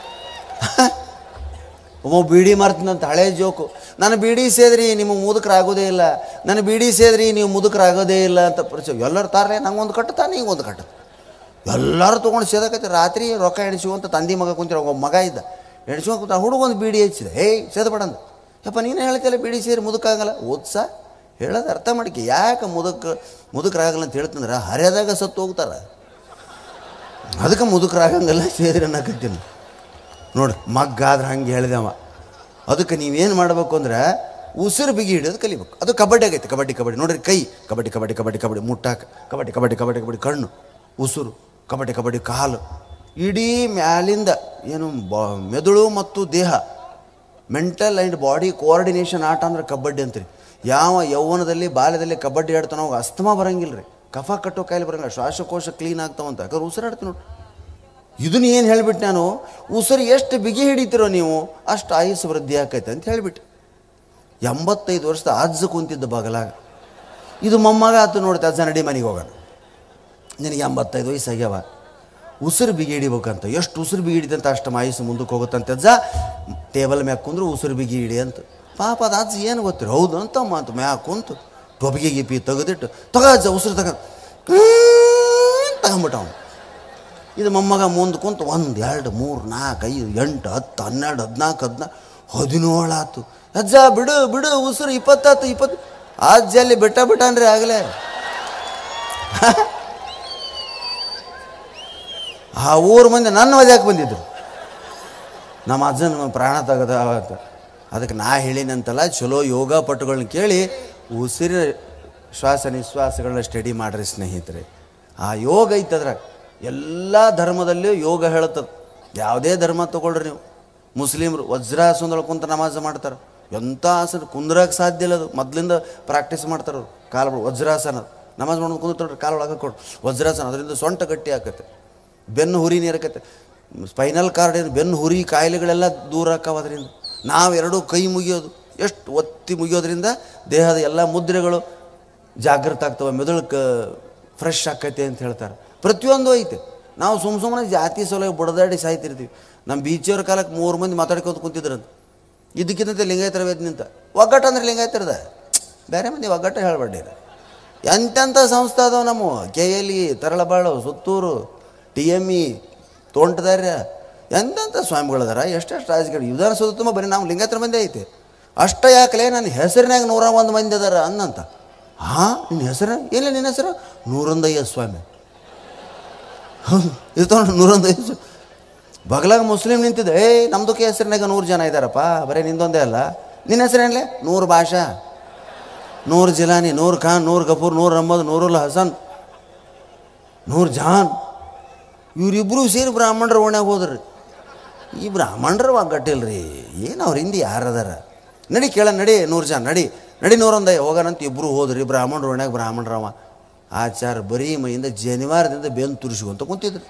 ಒಬ್ಬ ಬೀಡಿ ಮಾರ್ತೀನಂತ ಹಳೆ ಜೋಕು ನಾನು ಬೀಡಿ ಸೇದ್ರಿ ನಿಮಗೆ ಮುದುಕರಾಗೋದೇ ಇಲ್ಲ ನಾನು ಬೀಡಿ ಸೇದ್ರಿ ನೀವು ಮುದುಕರಾಗೋದೇ ಇಲ್ಲ ಅಂತ ಪರಿಚಯ ಎಲ್ಲರೂ ತಾರೇ ನಂಗೊಂದು ಕಟ್ಟುತ್ತಾ ನೀಂಗೆ ಒಂದು ಕಟ್ಟು ಎಲ್ಲರೂ ತೊಗೊಂಡು ಸೇದಕತ್ತೆ ರಾತ್ರಿ ರೊಕ್ಕ ಎಣಿಸುವಂತ ತಂದೆ ಮಗ ಕುಂತಿರೋ ಒಬ್ಬ ಮಗ ಇದ್ದ ಎಣಿಸ್ಕೊಂಡ್ ಕುಂತ ಹುಡುಗೊಂದು ಬೀಡಿ ಹಚ್ಚಿದೆ ಹೇಯ್ ಸೇದಬೇಡ ಅಂದ ಯಪ್ಪ ನೀನು ಹೇಳ್ತಿಲ್ಲ ಬೀಡಿ ಸೇರಿ ಮುದುಕಾಗಲ್ಲ ಓದ್ಸ ಹೇಳೋದು ಅರ್ಥ ಮಾಡಿಕೆ ಯಾಕೆ ಮುದುಕ ಮುದುಕರಾಗಲ್ಲ ಅಂತ ಹೇಳ್ತಂದ್ರೆ ಹರಿಯದಾಗ ಸತ್ತು ಹೋಗ್ತಾರೆ ಅದಕ್ಕೆ ಮುದುಕರಾಗಂಗಲ್ಲ ಸೇದ್ರಿ ಅನ್ನಕತ್ತೀನಿ ನೋಡಿ ಮಗ್ಗಾದ್ರೆ ಹಂಗೆ ಹೇಳಿದೆ ಅವ ಅದಕ್ಕೆ ನೀವೇನು ಮಾಡಬೇಕು ಅಂದ್ರೆ ಉಸಿರು ಬಿಗಿ ಹಿಡಿಯೋದು ಕಲಿಬೇಕು ಅದು ಕಬಡ್ಡಿ ಆಗೈತೆ ಕಬಡ್ಡಿ ಕಬಡ್ಡಿ ನೋಡ್ರಿ ಕೈ ಕಬಡ್ಡಿ ಕಬಡ್ಡಿ ಕಬಡ್ಡಿ ಕಬಡ್ಡಿ ಮುಟ್ಟಾಕ ಕಬಡ್ಡಿ ಕಬಡ್ಡಿ ಕಬಡ್ಡಿ ಕಬಡ್ಡಿ ಕಣ್ಣು ಉಸಿರು ಕಬಡ್ಡಿ ಕಬಡ್ಡಿ ಕಾಲು ಇಡೀ ಮ್ಯಾಲಿಂದ ಏನು ಬಾ ಮೆದುಳು ಮತ್ತು ದೇಹ ಮೆಂಟಲ್ ಆ್ಯಂಡ್ ಬಾಡಿ ಕೋಆರ್ಡಿನೇಷನ್ ಆಟ ಅಂದ್ರೆ ಕಬಡ್ಡಿ ಅಂತೀರಿ ಯಾವ ಯೌವನದಲ್ಲಿ ಬಾಲ್ಯದಲ್ಲಿ ಕಬಡ್ಡಿ ಆಡ್ತಾನೋ ಅವಾಗ ಅಸ್ತಮ ಬರಂಗಿಲ್ಲ ರೀ ಕಫ ಕಟ್ಟೋ ಕಾಯಿಲೆ ಬರಂಗಿಲ್ಲ ಶ್ವಾಸಕೋಶ ಕ್ಲೀನ್ ಆಗ್ತಾವಂತ ಯಾಕಂದ್ರೆ ಉಸಿರಾಡ್ತೀನಿ ನೋಡಿ ಇದನ್ನ ಏನು ಹೇಳ್ಬಿಟ್ಟು ನಾನು ಉಸಿರು ಎಷ್ಟು ಬಿಗಿ ಹಿಡಿತೀರೋ ನೀವು ಅಷ್ಟು ಆಯುಸ್ಸು ವೃದ್ಧಿ ಆಕೈತೆ ಅಂತ ಹೇಳ್ಬಿಟ್ಟು ಎಂಬತ್ತೈದು ವರ್ಷದ ಅಜ್ಜ ಕುಂತಿದ್ದ ಬಗಲಾಗ ಇದು ಮೊಮ್ಮಗ ಆತು ನೋಡ್ತಾ ಅಜ್ಜ ನಡಿ ಮನೆಗೆ ಹೋಗೋಣ ನಿನಗೆ ಎಂಬತ್ತೈದು ವಯಸ್ಸು ಆಗ್ಯಾವ ಉಸಿರು ಬಿಗಿ ಹಿಡಿಬೇಕಂತ ಎಷ್ಟು ಉಸಿರು ಬಿಗಿ ಹಿಡಿದಂತ ಅಷ್ಟು ಆಯುಸ್ಸು ಮುಂದಕ್ಕೆ ಹೋಗುತ್ತಂತ ಅಜ್ಜ ಟೇಬಲ್ ಮ್ಯಾಗ ಕುಂದ್ರು ಉಸಿರು ಬಿಗಿ ಹಿಡಿ ಅಂತ ಪಾಪ ಅದು ಅಜ್ಜ ಏನು ಗೊತ್ತಿರ ಹೌದು ಅಂತ ಮಾತು ಮ್ಯಾಗ ಕುಂತು ಟೊಬಿಗೆ ಗಿಪಿ ತೆಗೆದಿಟ್ಟು ತಗ ಅಜ್ಜ ಉಸಿರು ತಗ ತಗೊಂಬಿಟ್ಟ ಅವನು ಇದು ಮೊಮ್ಮಗ ಮುಂದೆ ಕುಂತು ಒಂದು ಎರಡು ಮೂರು ನಾಲ್ಕು ಐದು ಎಂಟು ಹತ್ತು ಹನ್ನೆರಡು ಹದಿನಾಲ್ಕು ಹದಿನಾಲ್ಕು ಹದಿನೇಳು ಆತು ಅಜ್ಜ ಬಿಡು ಬಿಡು ಉಸಿರು ಇಪ್ಪತ್ತಾತು ಇಪ್ಪತ್ತು ಅಜ್ಜ ಅಲ್ಲಿ ಬಿಟ್ಟ ಬಿಟ್ಟಾನ್ರಿ ಆಗಲೇ ಆ ಊರು ಮಂದಿ ನನ್ನ ವದ್ಯಾಕೆ ಬಂದಿದ್ರು ನಮ್ಮ ಅಜ್ಜನ ಪ್ರಾಣ ತೆಗೆದ ಅಂತ ಅದಕ್ಕೆ ನಾ ಹೇಳಿನಂತಲ್ಲ ಚಲೋ ಯೋಗ ಪಟುಗಳನ್ನ ಕೇಳಿ ಉಸಿರಿನ ಶ್ವಾಸ ನಿಶ್ವಾಸಗಳನ್ನ ಸ್ಟಡಿ ಮಾಡ್ರಿ ಸ್ನೇಹಿತರೆ ಆ ಯೋಗ ಐತದ್ರ ಎಲ್ಲ ಧರ್ಮದಲ್ಲಿಯೂ ಯೋಗ ಹೇಳುತ್ತದೆ ಯಾವುದೇ ಧರ್ಮ ತಗೊಳ್ರಿ ನೀವು ಮುಸ್ಲಿಮ್ರು ವಜ್ರಾಸನದೊಳಗೆ ಕುಂತ ನಮಾಜ್ ಮಾಡ್ತಾರೆ ಎಂಥ ಆಸನ ಕುಂದ್ರಕ್ಕೆ ಸಾಧ್ಯ ಇಲ್ಲ ಅದು ಮೊದಲಿಂದ ಪ್ರಾಕ್ಟೀಸ್ ಮಾಡ್ತಾರೆ ಅವ್ರು ಕಾಲು ವಜ್ರಾಸನ ನಮಾಜ್ ಮಾಡೋದು ಕುಂದ್ರಿ ಕಾಲು ಒಳಗೆ ಕೊಡು ವಜ್ರಾಸನ ಅದರಿಂದ ಸೊಂಟ ಗಟ್ಟಿ ಆಕತ್ತೆ ಬೆನ್ನು ಹುರಿ ನೀರಕತ್ತೆ ಸ್ಪೈನಲ್ ಕಾರ್ಡ್ ಏನು ಬೆನ್ನು ಹುರಿ ಕಾಯಿಲೆಗಳೆಲ್ಲ ದೂರ ಆಕಾವ ಅದರಿಂದ ನಾವೆರಡೂ ಕೈ ಮುಗಿಯೋದು ಎಷ್ಟು ಒತ್ತಿ ಮುಗಿಯೋದ್ರಿಂದ ದೇಹದ ಎಲ್ಲ ಮುದ್ರೆಗಳು ಜಾಗೃತ ಆಗ್ತವೆ ಮೆದುಳು ಕ ಫ್ರೆಶ್ ಆಕೈತೆ ಅಂತ ಹೇಳ್ತಾರೆ ಪ್ರತಿಯೊಂದು ಐತೆ ನಾವು ಸುಮ್ಮ ಸುಮ್ಮನೆ ಜಾತಿ ಸಲುವಾಗಿ ಬಡದಾಡಿ ಸಾಯ್ತಿರ್ತೀವಿ ನಮ್ಮ ಬೀಚಿಯವ್ರ ಕಾಲಕ್ಕೆ ಮೂರು ಮಂದಿ ಮಾತಾಡ್ಕೊಂತ ಕುಂತಿದ್ರಂತ ಇದಕ್ಕಿಂತ ಲಿಂಗಾಯತರ ವೇದ ನಿಂತ ಒಗ್ಗಟ್ಟು ಅಂದ್ರೆ ಲಿಂಗಾಯತರದ ಬೇರೆ ಮಂದಿ ಒಗ್ಗಟ್ಟು ಹೇಳ್ಬೇಡ್ರಿ ಎಂತೆಂಥ ಸಂಸ್ಥೆ ಅದಾವ ನಮ್ಮ K L E Taralabalu Suttur T M E Tontadarya ಎಂತೆಂಥ ಸ್ವಾಮಿಗಳದಾರ ಎಷ್ಟೆಷ್ಟು ರಾಜಕೀಯ ವಿಧಾನಸೌಧ ತುಂಬ ಬರೀ ನಾವು ಲಿಂಗಾಯತರ ಮಂದಿ ಐತೆ ಅಷ್ಟ ಯಾಕಲೇ ನನ್ನ ಹೆಸರಿನಾಗ ನೂರ ಒಂದು ಮಂದಿ ಅದಾರ ಅನ್ನಂತ ಹಾಂ ನಿನ್ನ ಹೆಸರು ಇಲ್ಲ ನಿನ್ನ ಹೆಸರು ನೂರೊಂದಯ್ಯ ಸ್ವಾಮಿ ಹೌದು ಇದು ತೊಗೊಂಡು ನೂರೊಂದೈದು ಬಗಲಾಗ ಮುಸ್ಲಿಂ ನಿಂತಿದ್ದೆ ಏಯ್ ನಮ್ದಕ್ಕೆ ಹೆಸರಿನಾಗ ನೂರು ಜನ ಇದ್ದಾರಪ್ಪ ಬರೀ ನಿಂದೊಂದೇ ಅಲ್ಲ ನಿನ್ನ ಹೆಸರೇನಲೇ ನೂರು ಭಾಷಾ ನೂರು ಜಿಲಾನಿ ನೂರು ಖಾನ್ ನೂರು ಗಫೂರ್ ನೂರು ಅಹಮದ್ ನೂರುಲ್ ಹಸನ್ ನೂರು ಜಾನ್ ಇವರಿಬ್ಬರು ಸೇರಿ ಬ್ರಾಹ್ಮಣರ ಓಣ್ಯಾಗ ಹೋದ್ರಿ ಈ ಬ್ರಾಹ್ಮಣರ ಒಗ್ಗಟ್ಟಿಲ್ರಿ ಏನು ಅವ್ರ ಹಿಂದೆ ಯಾರದಾರ ನಡಿ ಕೇಳ ನಡಿ ನೂರು ಜನ ನಡಿ ನಡಿ ನೂರೊಂದ ಹೋಗೋಣಂತ ಇಬ್ಬರು ಹೋದ್ರಿ ಬ್ರಾಹ್ಮಣರ ಓಣ್ಯಾಗ ಬ್ರಾಹ್ಮಣರವ ಆಚಾರ ಬರೀ ಮೈಯಿಂದ ಜನಿವಾರದಿಂದ ಬೆನ್ನು ತುರಿಸ್ಕೊಂತ ಕುಂತಿದ್ರು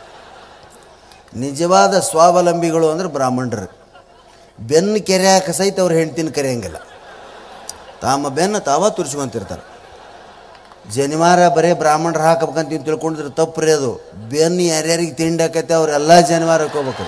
ನಿಜವಾದ ಸ್ವಾವಲಂಬಿಗಳು ಅಂದ್ರೆ ಬ್ರಾಹ್ಮಣರು ಬೆನ್ನು ಕೆರೆಯಾಕ ಸಹಿತ ಅವ್ರ ಹೆಂಡ್ತಿನ ಕರೆಯಂಗಿಲ್ಲ ತಮ್ಮ ಬೆನ್ನು ತಾವ ತುರಿಸ್ಕೊಂತಿರ್ತಾರೆ ಜನಿವಾರ ಬರೀ ಬ್ರಾಹ್ಮಣರು ಹಾಕಬೇಕಂತ ನೀವು ತಿಳ್ಕೊಂಡಿದ್ರೆ ತಪ್ಪು ರೀ ಅದು ಬೆನ್ನು ಯಾರ್ಯಾರಿಗೆ ತಿಂಡಿ ಆಕೈತೆ ಅವರೆಲ್ಲ ಜನಿವಾರ ಹಾಕೋಬೇಕು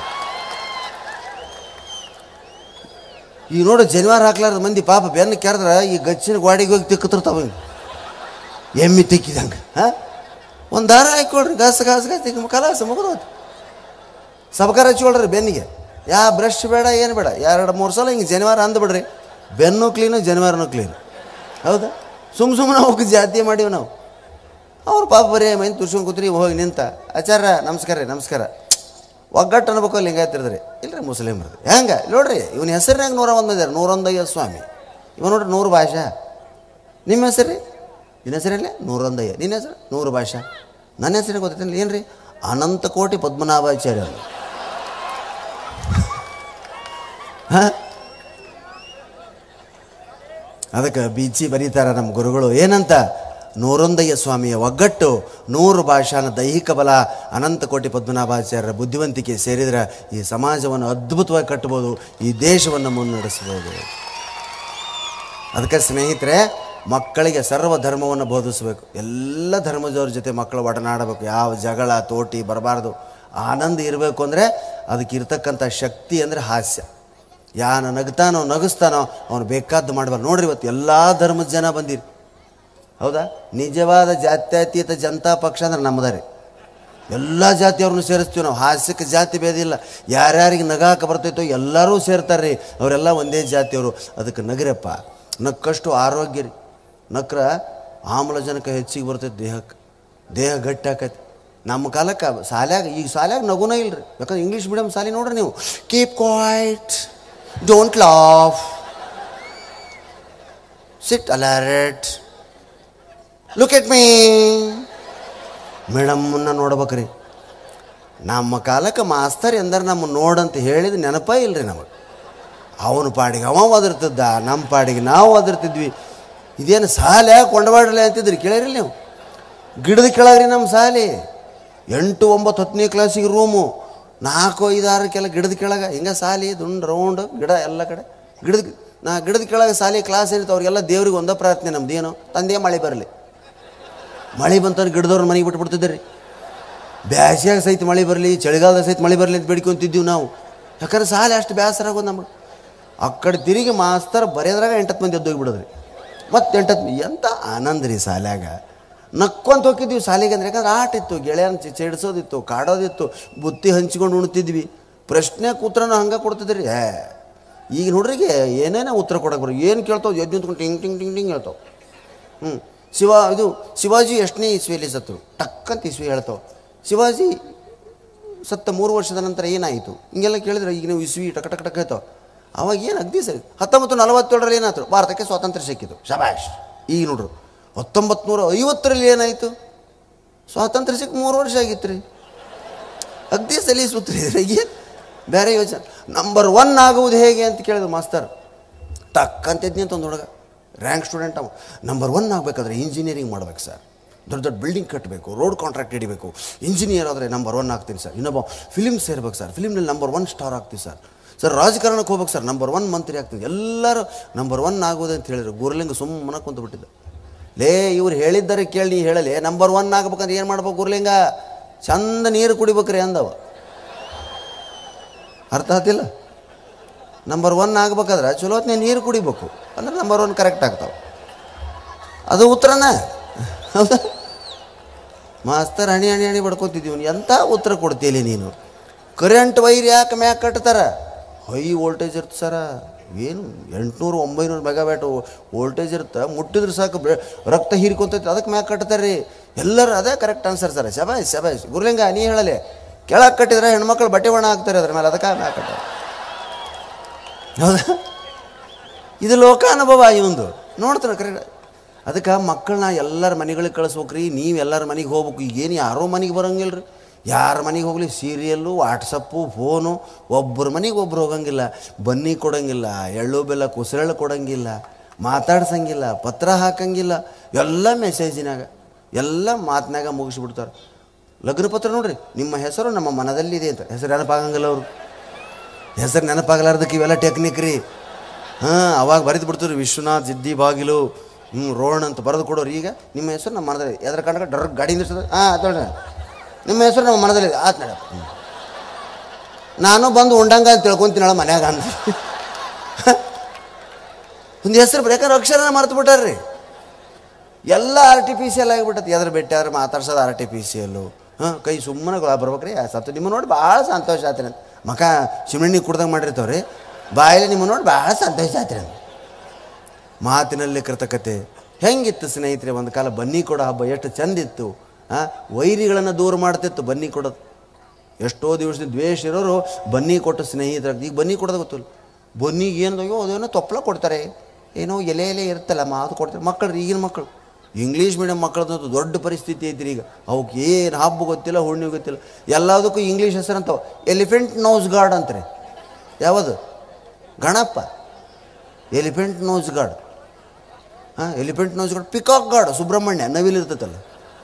ಈಗ ನೋಡು ಜನಿವಾರ ಹಾಕ್ಲಾರ್ದ ಮಂದಿ ಪಾಪ ಬೆನ್ನು ಕೆರೆದ್ರೆ ಈ ಗಚ್ಚಿನ ಗಾಡಿಗೆ ಹೋಗಿ ತಿಕ್ಕತಿರ್ತಾವ ಹಿಂಗೆ. ಎಮ್ಮಿ ತಿಕ್ಕಿದಂಗೆ ಹಾಂ ಒಂದು ದಾರ ಹಾಕೊಳ್ರಿ ಗಾಸ ಗಾಸ ಗಾಸ ತಿಕ್ಕ ಕಲಾಸ ಮುಗಿದೋತು ಸಬಕಾರ ಹಚ್ಕೊಳ್ರಿ ಬೆನ್ನಿಗೆ ಯಾ ಬ್ರಷ್ ಬೇಡ ಏನು ಬೇಡ ಎರಡು ಮೂರು ಸಲ ಹಿಂಗೆ ಜನಿವಾರ ಅಂದ್ಬಿಡ್ರಿ ಬೆನ್ನು ಕ್ಲೀನು ಜನಿವಾರನೂ ಕ್ಲೀನು ಹೌದಾ ಸುಮ್ಮ ಸುಮ್ಮನೆ ಹೋಗಿ ಜಾತಿ ಮಾಡೀವಿ ನಾವು ಅವ್ರು ಪಾಪ ಬರೀ ಮೈನ್ ತುರ್ಸ್ಕೊಂಡು ಕೂತ್ರಿ ಹೋಗಿ ನಿಂತ ಆಚಾರ ನಮಸ್ಕಾರ ರೀ ನಮಸ್ಕಾರ ಒಗ್ಗಟ್ಟು ಅನ್ಬೇಕು ಲಿಂಗಾಯತಿರದ್ರಿ ಇಲ್ರಿ ಮುಸ್ಲಿಮ್ರದ್ದು ಹೆಂಗೆ ನೋಡ್ರಿ ಇವನ ಹೆಸರಿನಾಗ ನೂರ ಒಂದು ಇದ್ದಾರೆ ನೂರೊಂದಯ್ಯ ಸ್ವಾಮಿ ಇವ ನೋಡ್ರಿ ನೂರು ಭಾಷಾ ನಿಮ್ಮ ಹೆಸರು ರೀ ನಿನ್ನ ಹೆಸರಲ್ಲ ನೂರೊಂದಯ್ಯ ನಿನ್ನ ಹೆಸರು ನೂರು ಭಾಷಾ ನನ್ನ ಹೆಸರಿಗೆ ಗೊತ್ತೈತಿಲ್ಲ ಏನು ರೀ ಅನಂತ ಕೋಟಿ ಪದ್ಮನಾಭಾಚಾರ್ಯ ಅವ್ರು. ಹಾ ಅದಕ್ಕೆ ಬೀಚಿ ಬರೀತಾರ ನಮ್ಮ ಗುರುಗಳು ಏನಂತ ನೂರೊಂದಯ್ಯ ಸ್ವಾಮಿಯ ಒಗ್ಗಟ್ಟು ನೂರು ಭಾಷಾನ ದೈಹಿಕ ಬಲ ಅನಂತ ಕೋಟಿ ಪದ್ಮನಾಭಾಚಾರ್ಯರ ಬುದ್ಧಿವಂತಿಕೆ ಸೇರಿದ್ರೆ ಈ ಸಮಾಜವನ್ನು ಅದ್ಭುತವಾಗಿ ಕಟ್ಬೋದು ಈ ದೇಶವನ್ನು ಮುನ್ನಡೆಸ್ಬೋದು ಅದಕ್ಕೆ ಸ್ನೇಹಿತರೆ ಮಕ್ಕಳಿಗೆ ಸರ್ವ ಧರ್ಮವನ್ನು ಬೋಧಿಸಬೇಕು ಎಲ್ಲ ಧರ್ಮದವ್ರ ಜೊತೆ ಮಕ್ಕಳು ಒಡನಾಡಬೇಕು ಯಾವ ಜಗಳ ತೋಟಿ ಬರಬಾರ್ದು ಆನಂದ ಇರಬೇಕು ಅಂದರೆ ಅದಕ್ಕೆ ಇರ್ತಕ್ಕಂಥ ಶಕ್ತಿ ಅಂದರೆ ಹಾಸ್ಯ ಯಾನ ನಗ್ತಾನೋ ನಗಿಸ್ತಾನೋ ಅವನು ಬೇಕಾದ್ದು ಮಾಡಬಾರ್ದು ನೋಡ್ರಿ ಇವತ್ತು ಎಲ್ಲ ಧರ್ಮದ ಜನ ಬಂದಿರಿ ಹೌದಾ ನಿಜವಾದ ಜಾತ್ಯತೀತ ಜನತಾ ಪಕ್ಷ ಅಂದ್ರೆ ನಮ್ಮದ ರೀ ಎಲ್ಲ ಜಾತಿಯವ್ರನ್ನೂ ಸೇರಿಸ್ತೀವಿ ನಾವು ಹಾಸ್ಯಕ್ಕೆ ಜಾತಿ ಭೇದ ಇಲ್ಲ ಯಾರ್ಯಾರಿಗೆ ನಗಾಕ ಬರ್ತೈತೋ ಎಲ್ಲರೂ ಸೇರ್ತಾರೆ ರೀ ಅವರೆಲ್ಲ ಒಂದೇ ಜಾತಿಯವರು ಅದಕ್ಕೆ ನಗರಪ್ಪ ನಕ್ಕಷ್ಟು ಆರೋಗ್ಯ ರೀ ನಕ್ರ ಆಮ್ಲಜನಕ ಹೆಚ್ಚಿಗೆ ಬರ್ತೈತೆ ದೇಹಕ್ಕೆ ದೇಹ ಗಟ್ಟಿ ಆಕೈತಿ ನಮ್ಮ ಕಾಲಕ್ಕೆ ಶಾಲ್ಯಾಗ ಈಗ ಶಾಲ್ಯಾಗ ನಗುನೇ ಇಲ್ಲ ರೀ ಯಾಕಂದ್ರೆ ಇಂಗ್ಲೀಷ್ ಮೀಡಿಯಮ್ ಶಾಲೆ ನೋಡ್ರಿ ನೀವು keep quiet don't laugh sit alert look at me ಮೇಡಮ್ಮನ್ನ ನೋಡ್ಬೇಕ್ರಿ ನಮ್ಮ ಕಾಲಕ್ಕೆ ಮಾಸ್ತರ್ ಎಂದರೆ ನಮ್ಮ ನೋಡಂತ ಹೇಳಿದ ನೆನಪ ಇಲ್ರಿ ನಮಗೆ ಅವನ ಪಾಡಿಗೆ ಅವ ಒದರ್ತಿದ್ದ ನಮ್ಮ ಪಾಡಿಗೆ ನಾವು ಒದರ್ತಿದ್ವಿ ಇದೇನು ಸಾಲೆ ಕೊಂಡವಾಡಲೆ ಅಂತಿದ್ರಿ ಕೇಳಿರಿ ನೀವು ಗಿಡದ ಕೆಳಗ್ರಿ ನಮ್ಮ ಸಾಲಿ ಎಂಟು ಒಂಬತ್ತು ಹತ್ತನೇ ಕ್ಲಾಸಿಗೆ ರೂಮು ನಾಲ್ಕು ಐದು ಆರು ಕೆಲ ಗಿಡದ ಕೆಳಗೆ ಹಿಂಗೆ ಸಾಲಿ ದುಂಡು ರೌಂಡ್ ಗಿಡ ಎಲ್ಲ ಕಡೆ ಗಿಡದ ನಾ ಗಿಡದ ಕೆಳಗೆ ಸಾಲಿ ಕ್ಲಾಸ್ ಏನಿತ್ತು ಅವ್ರಿಗೆಲ್ಲ ದೇವ್ರಿಗೆ ಒಂದೇ ಪ್ರಾರ್ಥನೆ ನಮ್ದು ಏನು ತಂದೆ ಮಳೆ ಬರಲಿ ಮಳೆ ಬಂತಂದ್ರೆ ಗಿಡದವ್ರ ಮನೆಗೆ ಬಿಟ್ಬಿಡ್ತಿದ್ದೆ ರೀ ಬ್ಯಾಸ್ಯಾಗ ಸಹಿತ ಮಳೆ ಬರಲಿ ಚಳಿಗಾಲದ ಸಹಿತ ಮಳೆ ಬರಲಿ ಅಂತ ಬೇಡ್ಕೊಂತಿದ್ದೀವಿ ನಾವು ಯಾಕಂದ್ರೆ ಸಾಲ ಅಷ್ಟು ಬೇಸರ ಆಗೋದು ನಮಗೆ ಆ ಕಡೆ ತಿರುಗಿ ಮಾಸ್ತರ್ ಬರೆಯೋದ್ರಾಗ ಎಂಟತ್ತು ಮಂದಿ ಎದ್ದು ಹೋಗ್ಬಿಡೋದ್ರಿ ಮತ್ತೆ ಎಂಟತ್ತು ಎಂಥ ಆನಂದ ರೀ ಸಾಲ್ಯಾಗ ನಕ್ಕೊಂತ ಹೋಗಿದ್ವಿ ಸಾಲಿಗೆ ಅಂದ್ರೆ ಯಾಕಂದ್ರೆ ಆಟ ಇತ್ತು ಗೆಳೆಯನ ಚಿ- ಚೆಡ್ಸೋದಿತ್ತು ಕಾಡೋದಿತ್ತು ಬುತ್ತಿ ಹಂಚ್ಕೊಂಡು ಉಣ್ತಿದ್ವಿ ಪ್ರಶ್ನೆ ಕೂತ್ರನ ಹಂಗೆ ಕೊಡ್ತಿದ್ರಿ ಏ ಈಗ ನೋಡ್ರಿಗೆ ಏನೇನೋ ಉತ್ತರ ಕೊಡಕ್ಕೆ ಬರೋ ಏನು ಕೇಳ್ತಾವೆ ಎದ್ದು ನಿಂತ್ಕೊಂಡು ಟಿಂಗ್ ಟಿಂಗ್ ಟಿಂಗ್ ಟಿಂಗ್ ಹೇಳ್ತಾವೆ ಹ್ಞೂ ಶಿವ ಇದು ಶಿವಾಜಿ ಎಷ್ಟನೇ ಇಸ್ವಿಯಲ್ಲಿ ಸತ್ತು ಟಕ್ಕಂತ ಇಸ್ವಿ ಹೇಳ್ತಾವೆ ಶಿವಾಜಿ ಸತ್ತ ಮೂರು ವರ್ಷದ ನಂತರ ಏನಾಯಿತು ಹಿಂಗೆಲ್ಲ ಕೇಳಿದ್ರೆ ಈಗ ನೀವು ಇಸ್ವಿ ಟಕ ಟಕ ಟಕ ಹೇಳ್ತಾವೆ ಅವಾಗ ಏನು ಅಗ್ದಿ ಸರಿ ಹತ್ತೊಂಬತ್ತು ನಲವತ್ತೇಳರಲ್ಲಿ ಏನಾಯ್ತು ಭಾರತಕ್ಕೆ ಸ್ವಾತಂತ್ರ್ಯ ಸಿಕ್ಕಿತು ಶಬಾಷ್ ಈಗ ನೋಡ್ರು ಹತ್ತೊಂಬತ್ತು ನೂರ ಐವತ್ತರಲ್ಲಿ ಏನಾಯಿತು ಸ್ವಾತಂತ್ರ್ಯ ಸಿಕ್ಕ ಮೂರು ವರ್ಷ ಆಗಿತ್ತು ರೀ ಅಗ್ದಿ ಸಲೀಸುತ್ರಿ ಏನು ಬೇರೆ ಯೋಚನೆ ನಂಬರ್ ಒನ್ ಆಗುವುದು ಹೇಗೆ ಅಂತ ಕೇಳಿದ್ರು ಮಾಸ್ತರ್ ಟಕ್ ಅಂತ ಎದ್ನಿ ಅಂತ ಒಂದು ಹುಡುಗ ರ್ಯಾಂಕ್ ಸ್ಟೂಡೆಂಟ್ ಅವ ನಂಬರ್ ಒನ್ ಆಗಬೇಕಾದ್ರೆ ಇಂಜಿನಿಯರಿಂಗ್ ಮಾಡ್ಬೇಕು ಸರ್ ದೊಡ್ಡ ದೊಡ್ಡ ಬಿಲ್ಡಿಂಗ್ ಕಟ್ಟಬೇಕು ರೋಡ್ ಕಾಂಟ್ರಾಕ್ಟ್ ಹಿಡಿಬೇಕು ಇಂಜಿನಿಯರ್ ಆದರೆ ನಂಬರ್ ಒನ್ ಆಗ್ತೀನಿ ಸರ್ ಇನ್ನೊಬ್ಬ ಫಿಲಿಮ್ ಸೇರ್ಬೇಕು ಸರ್ ಫಿಲಿಮ್ನಲ್ಲಿ ನಂಬರ್ ಒನ್ ಸ್ಟಾರ್ ಆಗ್ತೀವಿ ಸರ್ ಸರ್ ರಾಜಕಾರಣಕ್ಕೆ ಹೋಗ್ಬೇಕು ಸರ್ ನಂಬರ್ ಒನ್ ಮಂತ್ರಿ ಆಗ್ತೀನಿ ಎಲ್ಲರೂ ನಂಬರ್ ಒನ್ ಆಗೋದು ಅಂತ ಹೇಳಿದ್ರು ಗುರುಲಿಂಗ ಸುಮ್ಮನೆ ಕುಂತು ಬಿಟ್ಟಿದ್ದ ಲೇ ಇವ್ರು ಹೇಳಿದ್ದಾರೆ ಕೇಳಿ ನೀ ಹೇಳಲಿ ನಂಬರ್ ಒನ್ ಆಗ್ಬೇಕಂದ್ರೆ ಏನು ಮಾಡ್ಬೇಕು ಗುರುಲಿಂಗ ಚಂದ ನೀರು ಕುಡಿಬೇಕ್ರಿ ಅಂದವ ಅರ್ಥ ಆತಿಲ್ಲ ನಂಬರ್ ಒನ್ ಆಗ್ಬೇಕಾದ್ರೆ ಚಲೋ ಹೊತ್ನ್ಯಾಗ ನೀರು ಕುಡಿಬೇಕು ಅಂದ್ರೆ ನಂಬರ್ ಒನ್ ಕರೆಕ್ಟ್ ಆಗ್ತಾವೆ ಅದು ಉತ್ತರನ ಹೌದಾ ಮಾಸ್ತರ್ ಹಣಿ ಹಣಿ ಹಣಿ ಬಡ್ಕೊತಿದ್ದೀವಿ ನೀನು ಎಂಥ ಉತ್ತರ ಕೊಡ್ತೀಲಿ ನೀನು ಕರೆಂಟ್ ವೈರ್ ಯಾಕೆ ಮ್ಯಾಕ್ ಕಟ್ತಾರ ಹೈ ವೋಲ್ಟೇಜ್ ಇರುತ್ತೆ ಸರ ಏನು ಎಂಟುನೂರು ಒಂಬೈನೂರು ಮೆಗಾವ್ಯಾಟ್ ವೋಲ್ಟೇಜ್ ಇರುತ್ತೆ ಮುಟ್ಟಿದ್ರೆ ಸಾಕು ಬೆ- ರಕ್ತ ಹೀರ್ಕೊಂತೈತೆ ಅದಕ್ಕೆ ಮ್ಯಾಕ್ ಕಟ್ತಾರೆ ರೀ ಎಲ್ಲರೂ ಅದೇ ಕರೆಕ್ಟ್ ಆನ್ಸರ್ ಸರ್ ಶಬಾಯ್ ಶಬಾಯ್ ಗುರುಲಿಂಗ ನೀ ಹೇಳಲೆ ಕೆಳಗೆ ಕಟ್ಟಿದ್ರೆ ಹೆಣ್ಮಕ್ಳು ಬಟ್ಟೆ ಒಣ ಹಾಕ್ತಾರೆ ಅದ್ರ ಮೇಲೆ ಅದಕ್ಕೆ ಮ್ಯಾಕ್ ಕಟ್ಟಾರೆ ಹೌದಾ ಇದು ಲೋಕಾನುಭವ ಇವಂದು ನೋಡ್ತಾರೆ ಕರೆಕ್ಟ್ ಅದಕ್ಕೆ ಮಕ್ಕಳನ್ನ ಎಲ್ಲರ ಮನೆಗಳಿಗೆ ಕಳಿಸ್ಬೇಕ್ರಿ ನೀವು ಎಲ್ಲರ ಮನೆಗೆ ಹೋಗ್ಬೇಕು ಈಗೇನು ಯಾರೋ ಮನೆಗೆ ಬರೋಂಗಿಲ್ಲ ರೀ ಯಾರ ಮನೆಗೆ ಹೋಗಲಿ ಸೀರಿಯಲ್ಲು ವಾಟ್ಸಪ್ಪು ಫೋನು ಒಬ್ಬರ ಮನೆಗೆ ಒಬ್ರು ಹೋಗಂಗಿಲ್ಲ ಬನ್ನಿ ಕೊಡಂಗಿಲ್ಲ ಎಳ್ಳು ಬೆಲ್ಲ ಕುಸರಳು ಕೊಡಂಗಿಲ್ಲ ಮಾತಾಡ್ಸಂಗಿಲ್ಲ ಪತ್ರ ಹಾಕಂಗಿಲ್ಲ ಎಲ್ಲ ಮೆಸೇಜಿನಾಗ ಎಲ್ಲ ಮಾತಿನಾಗ ಮುಗಿಸ್ಬಿಡ್ತಾರೆ ಲಗ್ನ ಪತ್ರ ನೋಡ್ರಿ ನಿಮ್ಮ ಹೆಸರು ನಮ್ಮ ಮನದಲ್ಲಿದೆ ಅಂತ ಹೆಸರು ನೆನಪಾಗಂಗಿಲ್ಲ ಅವರು ಹೆಸರು ನೆನಪಾಗಲಾರ್ದಕ್ಕೆ ಇವೆಲ್ಲ ಟೆಕ್ನಿಕ್ ರೀ ಹಾಂ ಅವಾಗ ಬರೆದು ಬಿಡ್ತೀರಿ ವಿಶ್ವನಾಥ್ ಜಿದ್ದಿ ಬಾಗಿಲು ಹ್ಞೂ ರೋಣ ಅಂತ ಬರೆದು ಕೊಡೋರು ಈಗ ನಿಮ್ಮ ಹೆಸರು ನಮ್ಮ ಮನದಲ್ಲಿ ಎದ್ರ ಕಂಡ ಡರ್ ಗಾಡಿ ನಿಲ್ಸೋದು ಹಾಂ ಅದೊಳ್ಳೆ ನಿಮ್ಮ ಹೆಸರು ನಮ್ಮ ಮನದಲ್ಲಿ ಆತ್ ನಡ ನಾನು ಬಂದು ಉಂಡಂಗ ಅಂತ ತಿಳ್ಕೊಂತೀನಳ ಮನ್ಯಾಗ ಅಂತ ಒಂದು ಹೆಸರು ಬೇಕಾದ್ರೆ ಅಕ್ಷರನ ಮರ್ತು ಬಿಟ್ಟಾರ್ರಿ ಎಲ್ಲ ಆರ್ಟಿಫಿಷಿಯಲ್ ಆಗಿಬಿಟ್ಟತಿ ಎದ್ರ ಬಿಟ್ಟಾರ ಮಾತಾಡ್ಸೋದು ಆರ್ಟಿಫಿಷಿಯಲ್ಲು ಹಾಂ ಕೈ ಸುಮ್ಮನೆ ಬರ್ಬೇಕ್ರಿ ಸತ್ತು ನಿಮ್ಮ ನೋಡಿ ಭಾಳ ಸಂತೋಷ ಆತ್ರಿ ಅಂತ ಮಕ ಸಿಮೆಣ್ಣಿ ಕುಡ್ದಂಗೆ ಮಾಡಿರ್ತಾವ್ರಿ ಬಾಯಲ್ಲಿ ನಿಮ್ಮ ನೋಡಿ ಭಾಳ ಸಂತೋಷ ಆತ್ರಿ ಅಂತ ಮಾತಿನಲ್ಲಿ ಕೃತಕತೆ ಹೆಂಗಿತ್ತು ಸ್ನೇಹಿತರೆ ಒಂದು ಕಾಲ ಬನ್ನಿ ಕೊಡೋ ಹಬ್ಬ ಎಷ್ಟು ಚಂದಿತ್ತು ಹಾಂ ವೈರಿಗಳನ್ನು ದೂರ ಮಾಡ್ತಿತ್ತು ಬನ್ನಿ ಕೊಡೋದು ಎಷ್ಟೋ ದಿವಸದ ದ್ವೇಷ ಇರೋರು ಬನ್ನಿ ಕೊಟ್ಟು ಸ್ನೇಹಿತರ ಈಗ ಬನ್ನಿ ಕೊಡೋದು ಗೊತ್ತಿಲ್ಲ ಬನ್ನಿಗೆ ಏನು ಅಯ್ಯೋ ಅದೇನೋ ತೊಪ್ಪಲ ಕೊಡ್ತಾರೆ ಏನೋ ಎಲೆ ಎಲೆ ಇರುತ್ತಲ್ಲ ಮಾತು ಕೊಡ್ತಾರೆ ಮಕ್ಕಳು ಈಗಿನ ಮಕ್ಕಳು ಇಂಗ್ಲೀಷ್ ಮೀಡಿಯಮ್ ಮಕ್ಕಳದ್ದು ದೊಡ್ಡ ಪರಿಸ್ಥಿತಿ ಐತ್ರಿ ಈಗ ಅವಕ್ಕೆ ಏನು ಹಬ್ಬ ಗೊತ್ತಿಲ್ಲ ಹುಣ್ಣಿ ಗೊತ್ತಿಲ್ಲ ಎಲ್ಲದಕ್ಕೂ ಇಂಗ್ಲೀಷ್ ಹೆಸರು ಅಂತವ ಎಲಿಫೆಂಟ್ ನೋಸ್ ಗಾರ್ಡ್ ಅಂತಾರೆ ಯಾವುದು ಗಣಪ ಎಲಿಫೆಂಟ್ ನೋಸ್ ಗಾರ್ಡ್ ಹಾಂ elephant nose guard peacock guard Subrahmanya ನವಿಲ್ ಇರ್ತೈತಲ್ಲ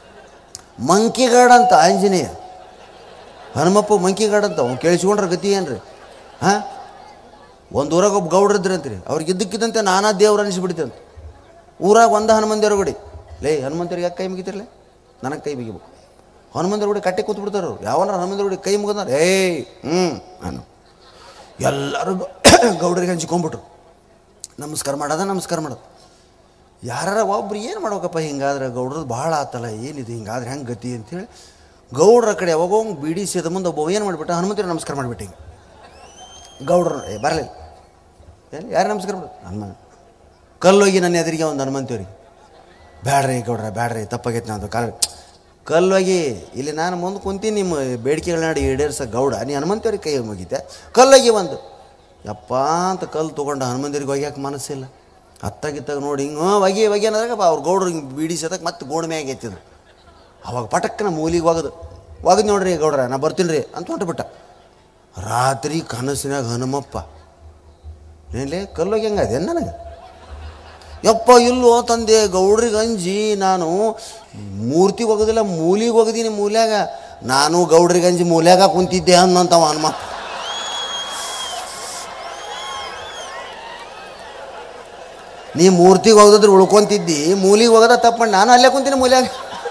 ಮಂಕಿ ಗಾರ್ಡ್ ಅಂತ ಆಂಜನೇಯ ಹನುಮಪ್ಪ ಮಂಕಿ ಗಾರ್ಡ್ ಅಂತ ಅವ್ನು ಕೇಳಿಸ್ಕೊಂಡ್ರೆ ಗತಿ ಏನ್ರಿ ಹಾಂ ಒಂದು ಊರಾಗ ಒಬ್ಬ ಗೌಡ್ರು ಇದ್ರಂತ್ರಿ ಅವ್ರಿಗೆ ಇದ್ದಕ್ಕಿದ್ದಂತೆ ನಾನಾ ದೇವ್ರು ಅನಿಸ್ಬಿಡ್ತಂತ ಊರಾಗ ಒಂದು ಹನುಮಂತ ದೇವ್ರ ಗುಡಿ ಲೇ ಹನುಮಂತರಿಗೆ ಯಾಕೆ ಕೈ ಮುಗಿತಿರ್ಲೆ ನನಗೆ ಕೈ ಮುಗಿಬೇಕು ಹನುಮಂತರ ಗುಡಿ ಕಟ್ಟಿ ಕೂತ್ ಬಿಡ್ತಾರ ಅವ್ರು ಯಾವನ ಹನುಮಂತರ ಗುಡಿ ಕೈ ಮುಗಿದಾರ ಏಯ್ ಹ್ಞೂ ನಾನು ಎಲ್ಲರೂ ಗೌಡರಿಗೆ ಹಂಚ್ಕೊಂಡ್ಬಿಟ್ರು ನಮಸ್ಕಾರ ಮಾಡೋದ ನಮಸ್ಕಾರ ಮಾಡೋದು ಯಾರ ಒಬ್ರು ಏನು ಮಾಡ್ಬೇಕಪ್ಪ ಹಿಂಗಾದ್ರೆ ಗೌಡ್ರದ್ದು ಭಾಳ ಆತಲ್ಲ ಏನಿದು ಹಿಂಗಾದ್ರೆ ಹೆಂಗೆ ಗತಿ ಅಂತೇಳಿ ಗೌಡ್ರ ಕಡೆ ಯಾವಾಗೋ ಬಿಡಿ ಸೇದ ಮುಂದೆ ಒಬ್ಬ ಏನು ಮಾಡಿಬಿಟ್ಟ ಹನುಮಂತರಿಗೆ ನಮಸ್ಕಾರ ಮಾಡಿಬಿಟ್ಟು ಹಿಂಗೆ ಗೌಡ್ರು ಏ ಬರಲಿಲ್ಲ ಏನು ಯಾರು ನಮಸ್ಕಾರ ಮಾಡು ಹನುಮ ಕಲ್ಲೋಗಿ ನನ್ನ ಎದುರಿಗೆ ಒಂದು ಹನುಮಂತವ್ರಿಗೆ ಬ್ಯಾಡ್ರಿ ಗೌಡ್ರ ಬ್ಯಾಡ್ರಿ ತಪ್ಪಾಗೈತೆ ನಾನು ಕಾಲ ಕಲ್ಲೋಗಿ ಇಲ್ಲಿ ನಾನು ಮುಂದೆ ಕುಂತೀನಿ ನಿಮ್ಮ ಬೇಡಿಕೆಗಳನ್ನ ಈಡೇರ್ಸ ಗೌಡ ನೀ ಹನುಮಂತವ್ರಿಗೆ ಕೈ ಮುಗಿತೆ ಕಲ್ಲೋಗಿ ಒಂದು ಯಪ್ಪ ಅಂತ ಕಲ್ಲು ತೊಗೊಂಡು ಹನುಮಂತರಿಗೆ ಒಗ್ಯಾಕೆ ಮನಸ್ಸಿಲ್ಲ ಅತ್ತಾಗಿತ್ತಾಗ ನೋಡಿ ಹಿಂಗೆ ಹ್ಞೂ ಒಗಿ ಒಗಿ ಅನ್ನೋದಾಗ ಅವ್ರು ಗೌಡ್ರು ಹಿಂಗೆ ಬೀಡಿಸೋದಕ್ಕೆ ಮತ್ತೆ ಗೋಡ್ ಮ್ಯಾಗ ಎತ್ತಿದ್ರು ಅವಾಗ ಪಟಕ್ಕನ ಮೂಲಿಗೆ ಒಗದು ಒಗದು ನೋಡ್ರಿ ಗೌಡ್ರ ನಾ ಬರ್ತೀನಿ ರೀ ಅಂತ ಹೊಂಟುಬಿಟ್ಟ ರಾತ್ರಿ ಕನಸಿನಾಗ ಹನುಮಪ್ಪ ಏನ್ಲೇ ಕಲ್ಲೋಗಿ ಹೆಂಗದೆ ನನಗೆ ಯಪ್ಪ ಇಲ್ಲೋ ತಂದೆ ಗೌಡ್ರಿಗೆ ಅಂಜಿ ನಾನು ಮೂರ್ತಿ ಒಗದಿಲ್ಲ ಮೂಲಿಗೆ ಒಗದೀನಿ ಮೂಲ್ಯಾಗ ನಾನು ಗೌಡ್ರಿಗೆ ಅಂಜಿ ಮೂಲ್ಯಾಗ ಕುಂತಿದ್ದೆ ಅನ್ನಂತವ ಹನುಮಪ್ಪ ನೀ ಮೂರ್ತಿಗೆ ಹೋಗದ್ರೆ ಉಳ್ಕೊಂತಿದ್ದಿ ಮೂಲಿಗೆ ಹೋಗದ ತಪ್ಪಂಡು ನಾನು ಅಲ್ಲೇ ಕುಂತೀನಿ ಮೂಲ್ಯಾಗ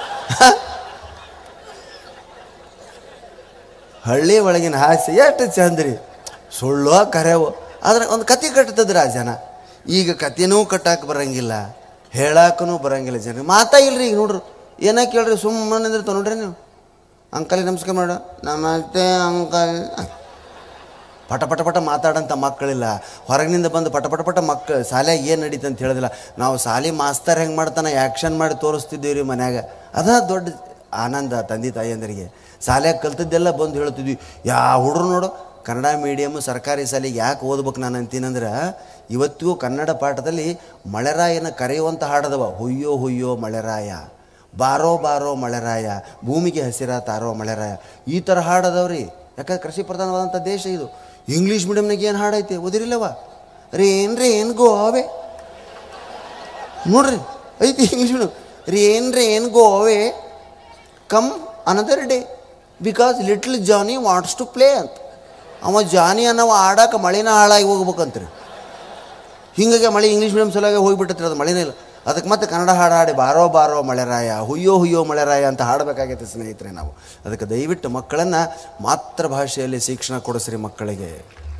ಹಳ್ಳಿ ಒಳಗಿನ ಹಾಸ್ಯ ಎಷ್ಟು ಚಂದ್ರಿ ಸುಳ್ಳು ಕರೆವು ಆದ್ರೆ ಒಂದು ಕತೆ ಕಟ್ತದ್ರ ಆ ಜನ ಈಗ ಕತೆನೂ ಕಟ್ಟಾಕ ಬರಂಗಿಲ್ಲ ಹೇಳಾಕನೂ ಬರಂಗಿಲ್ಲ ಜನ ಮಾತಾ ಇಲ್ರಿ ಈಗ ನೋಡ್ರಿ ಏನ ಕೇಳ್ರಿ ಸುಮ್ಮನೆ ನಿಂದಿರ್ತಾವ ನೋಡ್ರಿ ನೀವು ಅಂಕಲಿಗೆ ನಮಸ್ಕಾರ ಮಾಡ ನಮಸ್ತೆ ಅಂಕಲ್ ಪಟ ಪಟ ಪಟ ಮಾತಾಡಂಥ ಮಕ್ಕಳಿಲ್ಲ ಹೊರಗಿನಿಂದ ಬಂದು ಪಟ ಪಟ ಪಟ ಮಕ್ಕಳು ಶಾಲ್ಯಾಗ ಏನು ನಡೀತು ಅಂತ ಹೇಳಿದಿಲ್ಲ ನಾವು ಶಾಲಿ ಮಾಸ್ತರ್ ಹೆಂಗೆ ಮಾಡ್ತಾನೆ ಆ್ಯಕ್ಷನ್ ಮಾಡಿ ತೋರಿಸ್ತಿದ್ದೀವಿ ರೀ ಮನ್ಯಾಗ ಅದ ದೊಡ್ಡ ಆನಂದ ತಂದೆ ತಾಯಿಯಂದರಿಗೆ ಶಾಲ್ಯಾಗ ಕಲ್ತದ್ದೆಲ್ಲ ಬಂದು ಹೇಳ್ತಿದ್ವಿ ಯಾ ಹುಡ್ರು ನೋಡು ಕನ್ನಡ ಮೀಡಿಯಮ್ಮು ಸರ್ಕಾರಿ ಶಾಲೆಗೆ ಯಾಕೆ ಓದ್ಬೇಕು ನಾನು ಅಂತೀನಂದ್ರೆ ಇವತ್ತಿಗೂ ಕನ್ನಡ ಪಾಠದಲ್ಲಿ ಮಳೆರಾಯನ ಕರೆಯುವಂಥ ಹಾಡದವ ಹುಯ್ಯೋ ಹುಯ್ಯೋ ಮಳೆರಾಯ ಬಾರೋ ಬಾರೋ ಮಳೆರಾಯ ಭೂಮಿಗೆ ಹಸಿರ ತಾರೋ ಮಳೆರಾಯ ಈ ಥರ ಹಾಡದವ್ರಿ ಯಾಕಂದ್ರೆ ಕೃಷಿ ಪ್ರಧಾನವಾದಂಥ ದೇಶ ಇದು ಇಂಗ್ಲೀಷ್ ಮೀಡಿಯಮ್ನಾಗ ಏನು ಹಾಡೈತೆ ಓದಿರಿಲ್ಲವ ರೇನ್ ರೇನ್ ಗೋವೆ ನೋಡ್ರಿ ಐತಿ English medium rain rain go away come another day because little Johnny wants to play ಅಂತ ಅವ ಜಾನಿ ಅನ್ನವ ಆಡಕ್ಕೆ ಮಳೆನ ಹಾಳಾಗಿ ಹೋಗ್ಬೇಕಂತ್ರಿ ಹಿಂಗಾಗಿ ಮಳೆ ಇಂಗ್ಲೀಷ್ ಮೀಡಿಯಮ್ ಸಲುವಾಗಿ ಹೋಗಿಬಿಟ್ಟತ್ರಿ ಅದು ಮಳೆನೇ ಇಲ್ಲ ಅದಕ್ಕೆ ಮತ್ತೆ ಕನ್ನಡ ಹಾಡು ಹಾಡಿ ಬಾರೋ ಬಾರೋ ಮಳೆರಾಯ ಹುಯ್ಯೋ ಹುಯ್ಯೋ ಮಳೆರಾಯ ಅಂತ ಹಾಡಬೇಕಾಗೈತೆ ಸ್ನೇಹಿತರೆ ನಾವು ಅದಕ್ಕೆ ದಯವಿಟ್ಟು ಮಕ್ಕಳನ್ನು ಮಾತೃಭಾಷೆಯಲ್ಲಿ ಶಿಕ್ಷಣ ಕೊಡಿಸ್ರಿ ಮಕ್ಕಳಿಗೆ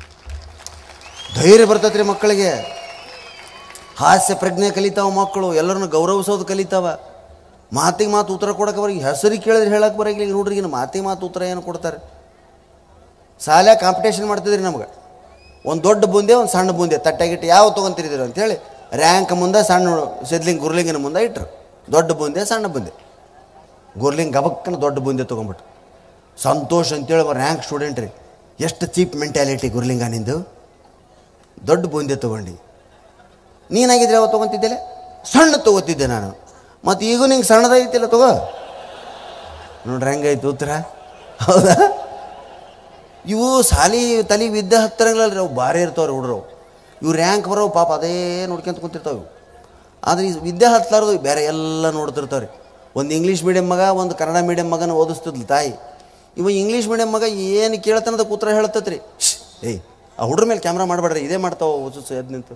ಧೈರ್ಯ ಬರ್ತೈತ್ರಿ ಮಕ್ಕಳಿಗೆ ಹಾಸ್ಯ ಪ್ರಜ್ಞೆ ಕಲಿತಾವ ಮಕ್ಕಳು ಎಲ್ಲರನ್ನು ಗೌರವಿಸೋದು ಕಲಿತಾವ ಮಾತಿಗೆ ಮಾತು ಉತ್ತರ ಕೊಡಕ್ಕೆ ಅವ್ರಿಗೆ ಹೆಸರಿಗೆ ಕೇಳಿದ್ರೆ ಹೇಳಕ್ಕೆ ಬರಂಗಿಲ್ಲ ಈಗ ನೋಡ್ರಿ ಇನ್ನು ಮಾತಿಗೆ ಮಾತು ಉತ್ತರ ಏನು ಕೊಡ್ತಾರೆ ಶಾಲೆ ಕಾಂಪಿಟೇಷನ್ ಮಾಡ್ತಿದ್ರಿ ನಮ್ಗೆ ಒಂದು ದೊಡ್ಡ ಬೂಂದೆ ಒಂದು ಸಣ್ಣ ಬೂಂದೆ ತಟ್ಟೆಗಿಟ್ಟು ಯಾವ ತೊಗೊಂತಿರಿದ್ರು ಅಂತೇಳಿ ರ್ಯಾಂಕ್ ಮುಂದೆ ಸಣ್ಣ ಸಿದ್ಲಿಂಗ್ ಗುರ್ಲಿಂಗಿನ ಮುಂದೆ ಇಟ್ರು ದೊಡ್ಡ ಬೂಂದೆ ಸಣ್ಣ ಬೂಂದೆ ಗುರ್ಲಿಂಗ್ ಗಬಕ್ಕನ ದೊಡ್ಡ ಬೂಂದೆ ತೊಗೊಂಬಿಟ್ಟು ಸಂತೋಷ್ ಅಂತೇಳಿ ರ್ಯಾಂಕ್ ಸ್ಟೂಡೆಂಟ್ ರೀ ಎಷ್ಟು ಚೀಪ್ ಮೆಂಟ್ಯಾಲಿಟಿ ಗುರ್ಲಿಂಗ ನಿಂದು ದೊಡ್ಡ ಬೂಂದೆ ತೊಗೊಂಡು ನೀನಾಗಿದ್ರೆ ಯಾವಾಗ ತೊಗೊತಿದ್ದಿಲ್ಲ ಸಣ್ಣ ತೊಗೋತಿದ್ದೆ ನಾನು ಮತ್ತು ಈಗೂ ನಿಂಗೆ ಸಣ್ಣದೈತಿಲ್ಲ ತಗೋ ನೋಡ್ರಿ ಹೆಂಗೈತೆ ಉತ್ತರ ಹೌದಾ ಇವು ಸಾಲಿ ತಲೆ ವಿದ್ಯೆ ಹತ್ತರಂಗಿಲ್ಲ ರೀ ಅವು ಭಾರಿ ಇರ್ತಾವ್ರಿ ಹುಡ್ರು ಇವು ರ್ಯಾಂಕ್ ಬರೋ ಪಾಪ ಅದೇ ನೋಡ್ಕೊಂತ ಕುಂತಿರ್ತಾವೆ ಇವು. ಆದ್ರೆ ಈ ವಿದ್ಯೆ ಹತ್ತಲಾರ್ದು ಬೇರೆ ಎಲ್ಲ ನೋಡ್ತಿರ್ತಾವ್ರಿ ಒಂದು ಇಂಗ್ಲೀಷ್ ಮೀಡಿಯಮ್ ಮಗ ಒಂದು ಕನ್ನಡ ಮೀಡಿಯಮ್ ಮಗನ ಓದಿಸ್ತಿದ್ಲು ತಾಯಿ ಇವ ಇಂಗ್ಲೀಷ್ ಮೀಡಿಯಮ್ ಮಗ ಏನು ಕೇಳ್ತಾನದಕ್ಕೆ ಉತ್ತರ ಹೇಳ್ತತ್ರಿ ಶ್ಶ್, ಏಯ್ ಆ ಹುಡ್ರ ಮೇಲೆ ಕ್ಯಾಮ್ರಾ ಮಾಡಬೇಡ್ರಿ ಇದೇ ಮಾಡ್ತಾವ ಉಸುಸು ಎದ್ದು ನಿಂತು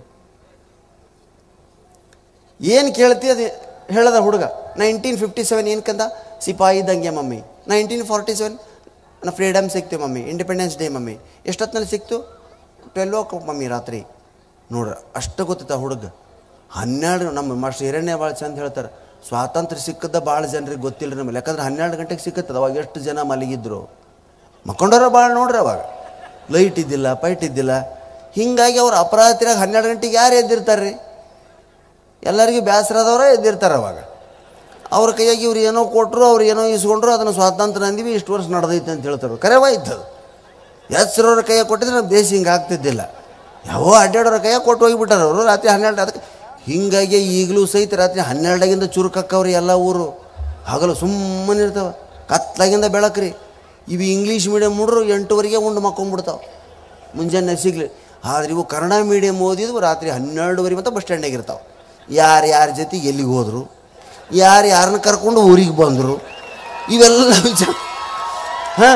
ಏನು ಕೇಳ್ತಿ ಅದು ಹೇಳದ ಹುಡುಗ ನೈನ್ಟೀನ್ ಫಿಫ್ಟಿ ಸೆವೆನ್ ಏನು ಕಂದ ಸಿಪಾಯಿ ದಂಗೆ ಮಮ್ಮಿ ನೈನ್ಟೀನ್ ಫಾರ್ಟಿ ಸೆವೆನ್ ನಾ ಫ್ರೀಡಮ್ ಸಿಕ್ತು ಮಮ್ಮಿ ಇಂಡಿಪೆಂಡೆನ್ಸ್ ಡೇ ಮಮ್ಮಿ ಎಷ್ಟೊತ್ತಿನಲ್ಲಿ ಸಿಕ್ತು ಟ್ವೆಲ್ವ್ ಓ ಕ್ಲಾಕ್ ಮಮ್ಮಿ ರಾತ್ರಿ ನೋಡ್ರಿ ಅಷ್ಟು ಗೊತ್ತಿತ್ತು ಆ ಹುಡುಗ ಹನ್ನೆರಡು ನಮ್ಮ ಮಾಸ್ಟರ್ ಹಿರಣ್ಯ ಭಾಳ ಚಂದ ಹೇಳ್ತಾರೆ ಸ್ವಾತಂತ್ರ್ಯ ಸಿಕ್ಕದ ಭಾಳ ಜನರಿಗೆ ಗೊತ್ತಿಲ್ಲ ನಮ್ಮಲ್ಲಿ ಯಾಕಂದ್ರೆ ಹನ್ನೆರಡು ಗಂಟೆಗೆ ಸಿಕ್ಕತ್ತದ ಅವಾಗ ಎಷ್ಟು ಜನ ಮಲಗಿದ್ರು ಮಕ್ಕೊಂಡವ್ರ ಭಾಳ ನೋಡ್ರಿ ಅವಾಗ ಲೈಟ್ ಇದ್ದಿಲ್ಲ ಪೈಟ್ ಇದ್ದಿಲ್ಲ ಹೀಗಾಗಿ ಅವ್ರು ಅಪರಾಧಿರಾಗ ಹನ್ನೆರಡು ಗಂಟೆಗೆ ಯಾರು ಎದ್ದಿರ್ತಾರೆ ರೀ ಎಲ್ಲರಿಗೂ ಬೇಸರದವರೇ ಎದ್ದಿರ್ತಾರೆ ಅವಾಗ ಅವ್ರ ಕೈಯಾಗಿ ಇವ್ರು ಏನೋ ಕೊಟ್ಟರು ಅವ್ರು ಏನೋ ಇಸ್ಕೊಂಡ್ರು ಅದನ್ನು ಸ್ವಾತಂತ್ರ್ಯ ಅಂದಿವಿ ಇಷ್ಟು ವರ್ಷ ನಡೆದೈತೆ ಅಂತ ಹೇಳ್ತಾರೆ ಕರೆವಾ ಇದ್ದದು ಹೆಸ್ರವ್ರ ಕೈಯಾಗ ಕೊಟ್ಟಿದ್ರೆ ನಮ್ಮ ದೇಶ ಹಿಂಗೆ ಆಗ್ತಿದ್ದಿಲ್ಲ ಯಾವ ಅಡ್ಡಾಡೋರ ಕೈಯಾಗ ಕೊಟ್ಟು ಹೋಗಿಬಿಟ್ಟಾರ ಅವರು ರಾತ್ರಿ ಹನ್ನೆರಡು ಅದಕ್ಕೆ ಹೀಗಾಗಿ ಈಗಲೂ ಸಹಿತ ರಾತ್ರಿ ಹನ್ನೆರಡಾಗಿಂದ ಚುರುಕಕ್ಕವ್ರಿ ಎಲ್ಲ ಊರು ಹಗಲು ಸುಮ್ಮನೆ ಇರ್ತಾವ ಕತ್ಲಾಗಿಂದ ಬೆಳಕ್ರಿ ಇವು ಇಂಗ್ಲೀಷ್ ಮೀಡಿಯಮ್ ಹುಡ್ರು ಎಂಟುವರೆಗೆ ಉಂಡು ಮಕ್ಕೊಂಬಿಡ್ತಾವೆ ಮುಂಜಾನೆ ಸಿಗ್ಲಿ ಆದ್ರೆ ಇವು ಕನ್ನಡ ಮೀಡಿಯಮ್ ಓದಿದ್ವು ರಾತ್ರಿ ಹನ್ನೆರಡುವರೆ ಮತ್ತು ಬಸ್ ಸ್ಟ್ಯಾಂಡಾಗ ಇರ್ತಾವೆ ಯಾರು ಯಾರ ಜೊತೆಗೆ ಎಲ್ಲಿಗೆ ಹೋದರು ಯಾರು ಯಾರನ್ನ ಕರ್ಕೊಂಡು ಊರಿಗೆ ಬಂದರು ಇವೆಲ್ಲ ವಿಚಾರ ಹಾಂ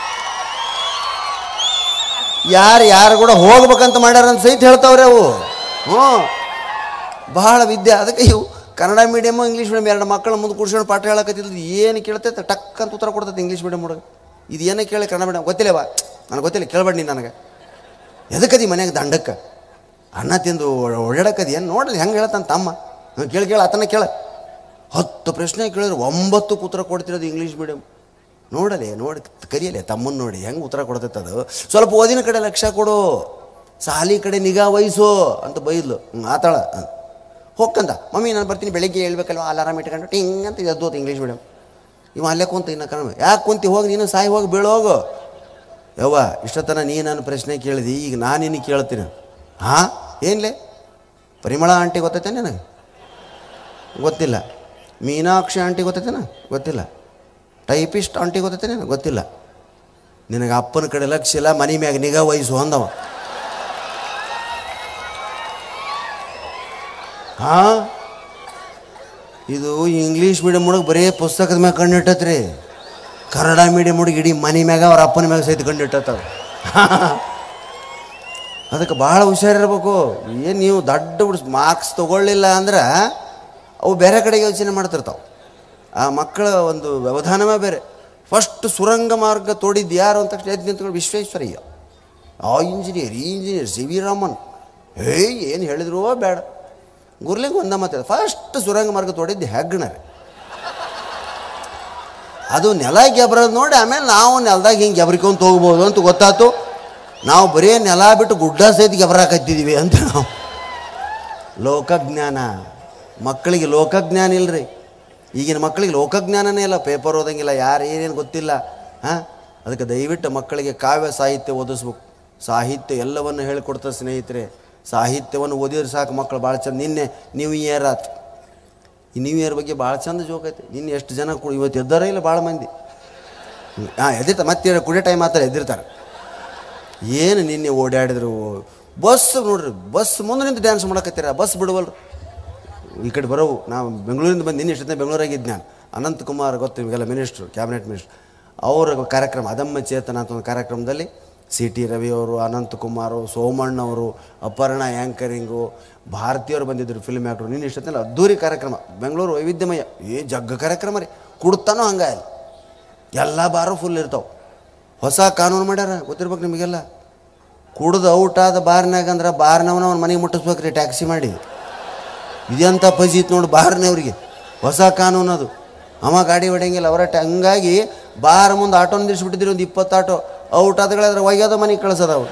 ಯಾರು ಯಾರು ಕೂಡ ಹೋಗ್ಬೇಕಂತ ಮಾಡ್ಯಾರ ಅಂತ ಸಹಿತ ಹೇಳ್ತಾವ್ರೆ ಅವು ಹ್ಞೂ ಬಹಳ ವಿದ್ಯೆ ಅದಕ್ಕೆ ಇವು ಕನ್ನಡ ಮೀಡಿಯಮು ಇಂಗ್ಲೀಷ್ ಮೀಡಿಯಮ್ ಎರಡು ಮಕ್ಕಳ ಮುಂದೆ ಕೂರ್ಸ್ಕೊಂಡು ಪಾಠ ಹೇಳಕತ್ತಿದ್ದು ಏನು ಕೇಳ್ತೈತೆ ಟಕ್ ಅಂತ ಉತ್ತರ ಕೊಡ್ತೈತೆ ಇಂಗ್ಲೀಷ್ ಮೀಡಿಯಮ್ ಹುಡುಗ ಇದು ಏನೇ ಕೇಳಿ ಕನ್ನಡ ಮೀಡಿಯಮ್ ಗೊತ್ತಿಲ್ಲವಾ ನನಗೆ ಗೊತ್ತಿಲ್ಲ ಕೇಳಬೇಡಿ ನೀನು ನನಗೆ ಎದಕ್ಕದಿ ಮನ್ಯಾಗ ದಂಡಕ್ಕೆ ಅನ್ನ ತಿಂದು ಓಡಾಡಕದಿ ಏನು ನೋಡ್ರಿ ಹೆಂಗೆ ಹೇಳ್ತಾನೆ ತಮ್ಮ ಹ್ಞೂ ಕೇಳಿ ಕೇಳ ಆತನ ಕೇಳ ಹತ್ತು ಪ್ರಶ್ನೆ ಕೇಳಿದ್ರೆ ಒಂಬತ್ತು ಉತ್ತರ ಕೊಡ್ತಿರೋದು ಇಂಗ್ಲೀಷ್ ಮೀಡಿಯಮ್ ನೋಡಲೆ ನೋಡಿ ಕರಿಯಲೆ ತಮ್ಮನ್ನು ನೋಡಿ ಹೆಂಗೆ ಉತ್ತರ ಕೊಡ್ತೈತೆ ಅದು ಸ್ವಲ್ಪ ಓದಿನ ಕಡೆ ಲಕ್ಷ್ಯ ಕೊಡು ಸಾಲಿ ಕಡೆ ನಿಗಾ ವಹಿಸು ಅಂತ ಬೈದ್ಲು ಹ್ಞೂ ಆತಾಳ ಹೋಗ್ಕಂದ ಮಮ್ಮಿ ನಾನು ಬರ್ತೀನಿ ಬೆಳಿಗ್ಗೆ ಹೇಳ್ಬೇಕಲ್ವ ಅಲಾರಾಮ್ ಇಟ್ಕೊಂಡು ಟಿಂಗ್ ಅಂತ ಎದ್ದೋತು ಇಂಗ್ಲೀಷ್ ಮೀಡಿಯಮ್ ಇವ ಅಲ್ಲೇ ಕುಂತ ಇನ್ನು ಕಣ ಯಾಕೆ ಕುಂತಿ ಹೋಗಿ ನೀನು ಸಾಯಿ ಹೋಗಿ ಬೀಳೋಗು ಯವ್ವ ಇಷ್ಟೊತ್ತನ ನೀ ನಾನು ಪ್ರಶ್ನೆ ಕೇಳಿದಿ ಈಗ ನಾನು ನಿನಗೆ ಕೇಳ್ತೀನಿ ಹಾಂ ಏನ್ಲೇ ಪರಿಮಳ ಆಂಟಿ ಗೊತ್ತೈತೆ ನನಗೆ ಗೊತ್ತಿಲ್ಲ ಮೀನಾಕ್ಷಿ ಆಂಟಿ ಗೊತ್ತೈತೇನ ಗೊತ್ತಿಲ್ಲ ಟೈಪಿಸ್ಟ್ ಆಂಟಿ ಗೊತ್ತೈತೇನ ಗೊತ್ತಿಲ್ಲ ನಿನಗೆ ಅಪ್ಪನ ಕಡೆ ಲಕ್ಷ್ಯ ಇಲ್ಲ ಮನೆ ಮ್ಯಾಗ ನಿಗಾ ವಹಿಸು ಅಂದವ ಹಾಂ ಇದು ಇಂಗ್ಲೀಷ್ ಮೀಡಿಯಮ್ ಹುಡುಗ ಬರೀ ಪುಸ್ತಕದ ಮ್ಯಾಗ ಕಣ್ಣಿಟ್ಟತ್ರಿ ಕನ್ನಡ ಮೀಡಿಯಮ್ ಹುಡುಗ ಇಡೀ ಮನೆ ಮ್ಯಾಗ ಅವ್ರ ಅಪ್ಪನ ಮ್ಯಾಗ ಸಹಿತ ಕಂಡಿಟ್ಟತ್ತವ ಅದಕ್ಕೆ ಭಾಳ ಹುಷಾರಿರ್ಬೇಕು ಏನು ನೀವು ದೊಡ್ಡ ಮಾರ್ಕ್ಸ್ ತೊಗೊಳ್ಳಿಲ್ಲ ಅಂದ್ರೆ ಅವು ಬೇರೆ ಕಡೆಗೆ ಯೋಚನೆ ಮಾಡ್ತಿರ್ತಾವೆ ಆ ಮಕ್ಕಳ ಒಂದು ವ್ಯವಧಾನವೇ ಬೇರೆ ಫಸ್ಟ್ ಸುರಂಗ ಮಾರ್ಗ ತೋಡಿದ್ದು ಯಾರು ಅಂತ ತಕ್ಷಣ ಎದ್ದು ನಿಂತ್ಕೊಂಡು ವಿಶ್ವೇಶ್ವರಯ್ಯ ಆ ಇಂಜಿನಿಯರ್ ಈ ಇಂಜಿನಿಯರ್ ಸಿ ವಿ ರಾಮನ್ ಏಯ್ ಏನು ಹೇಳಿದ್ರು ಬೇಡ ಗುರ್ಲಿಂಗ್ ಒಂದ ಮಾತಾಡ ಫಸ್ಟ್ ಸುರಂಗ ಮಾರ್ಗ ತೋಡಿದ್ದು ಹೆಗ್ಗಣರೆ ಅದು ನೆಲ ಗೆಬ್ರದ್ ನೋಡಿ ಆಮೇಲೆ ನಾವು ನೆಲದಾಗ ಹಿಂಗೆ ಗೆಬ್ರಿಕೊಂತ ಹೋಗ್ಬೋದು ಅಂತ ಗೊತ್ತಾಯ್ತು ನಾವು ಬರೀ ನೆಲ ಬಿಟ್ಟು ಗುಡ್ಡ ಸಹಿತ ಗೆಬ್ರಾಕತ್ತಿದ್ದೀವಿ ಅಂತ ನಾವು ಲೋಕಜ್ಞಾನ ಮಕ್ಕಳಿಗೆ ಲೋಕಜ್ಞಾನ ಇಲ್ರಿ ಈಗಿನ ಮಕ್ಕಳಿಗೆ ಲೋಕಜ್ಞಾನನೇ ಇಲ್ಲ ಪೇಪರ್ ಓದಂಗಿಲ್ಲ ಯಾರು ಏನೇನು ಗೊತ್ತಿಲ್ಲ ಹಾಂ ಅದಕ್ಕೆ ದಯವಿಟ್ಟು ಮಕ್ಕಳಿಗೆ ಕಾವ್ಯ ಸಾಹಿತ್ಯ ಓದಿಸ್ಬೇಕು ಸಾಹಿತ್ಯ ಎಲ್ಲವನ್ನು ಹೇಳಿಕೊಡ್ತಾರೆ ಸ್ನೇಹಿತರೆ ಸಾಹಿತ್ಯವನ್ನು ಓದಿದ್ರೆ ಸಾಕು ಮಕ್ಕಳು ಭಾಳ ಚಂದ ನಿನ್ನೆ ನ್ಯೂ ಇಯರ್ ಆತು ಈ ನ್ಯೂ ಇಯರ್ ಬಗ್ಗೆ ಭಾಳ ಚಂದ ಜೋಕ್ ಐತೆ ನಿನ್ನೆ ಎಷ್ಟು ಜನ ಕೂಡ ಇವತ್ತು ಎದ್ದಾರ ಇಲ್ಲ ಭಾಳ ಮಂದಿ ಹಾಂ ಎದ್ದಿರ್ತಾರೆ ಮತ್ತೆ ಕುಡಿಯೋ ಟೈಮ್ ಆತಾರೆ ಎದ್ದಿರ್ತಾರೆ ಏನು ನಿನ್ನೆ ಓಡಾಡಿದ್ರು ಬಸ್ ನೋಡ್ರಿ ಬಸ್ ಮುಂದೆ ನಿಂತು ಡ್ಯಾನ್ಸ್ ಮಾಡಕತ್ತೀರ ಬಸ್ ಬಿಡುವಲ್ರು ಈ ಕಡೆ ಬರೋವು ನಾವು ಬೆಂಗಳೂರಿಂದ ಬಂದು ನಿನ್ನೆ ಇಷ್ಟೊತ್ತಿನ ಬೆಂಗಳೂರಾಗಿದ್ದು ನಾನು ಅನಂತ್ ಕುಮಾರ್ ಗೊತ್ತು ನಿಮಗೆಲ್ಲ ಮಿನಿಸ್ಟ್ರು ಕ್ಯಾಬಿನೆಟ್ ಮಿನಿಸ್ಟ್ರು ಅವರ ಕಾರ್ಯಕ್ರಮ ಅದಮ್ಮ ಚೇತನ ಅಂತ ಒಂದು ಕಾರ್ಯಕ್ರಮದಲ್ಲಿ ಸಿ ಟಿ ರವಿಯವರು ಅನಂತ್ ಕುಮಾರು ಸೋಮಣ್ಣವರು ಅಪರ್ಣ ಆ್ಯಂಕರಿಂಗು ಭಾರತೀಯರು ಬಂದಿದ್ದರು ಫಿಲ್ಮ್ ಆ್ಯಕ್ಟ್ರು ನಿನ್ನೆ ಇಷ್ಟೊತ್ತಿನ ಅದ್ದೂರಿ ಕಾರ್ಯಕ್ರಮ ಬೆಂಗಳೂರು ವೈವಿಧ್ಯಮಯ ಏ ಜಗ್ಗ ಕಾರ್ಯಕ್ರಮ ರೀ ಕುಡ್ತಾನೋ ಹಂಗಾಯಲ್ಲ ಎಲ್ಲ ಬಾರು ಫುಲ್ ಇರ್ತಾವೆ ಹೊಸ ಕಾನೂನು ಮಾಡ್ಯಾರ ಗೊತ್ತಿರ್ಬೇಕು ನಿಮಗೆಲ್ಲ ಕುಡ್ದು ಔಟ್ ಆದ ಬಾರ್ನಾಗ ಅಂದ್ರೆ ಬಾರ್ನವನ ಅವ್ನ ಮನೆಗೆ ಮುಟ್ಟಿಸ್ಬೇಕ್ರಿ ಟ್ಯಾಕ್ಸಿ ಮಾಡಿ ಇದೆಂಥ ಪಜೀತ್ ನೋಡಿ ಬಾರ್ನವ್ರಿಗೆ ಹೊಸ ಕಾನೂನು ಅದು ಅವ ಗಾಡಿ ಹೊಡೆಯಂಗಿಲ್ಲ ಅವರ ಹಂಗಾಗಿ ಬಾರ್ ಮುಂದೆ ಆಟೋ ನಿಲ್ಲಿಸ್ಬಿಟ್ಟಿದ್ರಿ ಒಂದು ಇಪ್ಪತ್ತು ಆಟೋ ಔಟ್ ಆದಗಳಾದ್ರೆ ಒಯ್ಯೋದ ಮನೆಗೆ ಕಳ್ಸೋದ ಅವ್ರು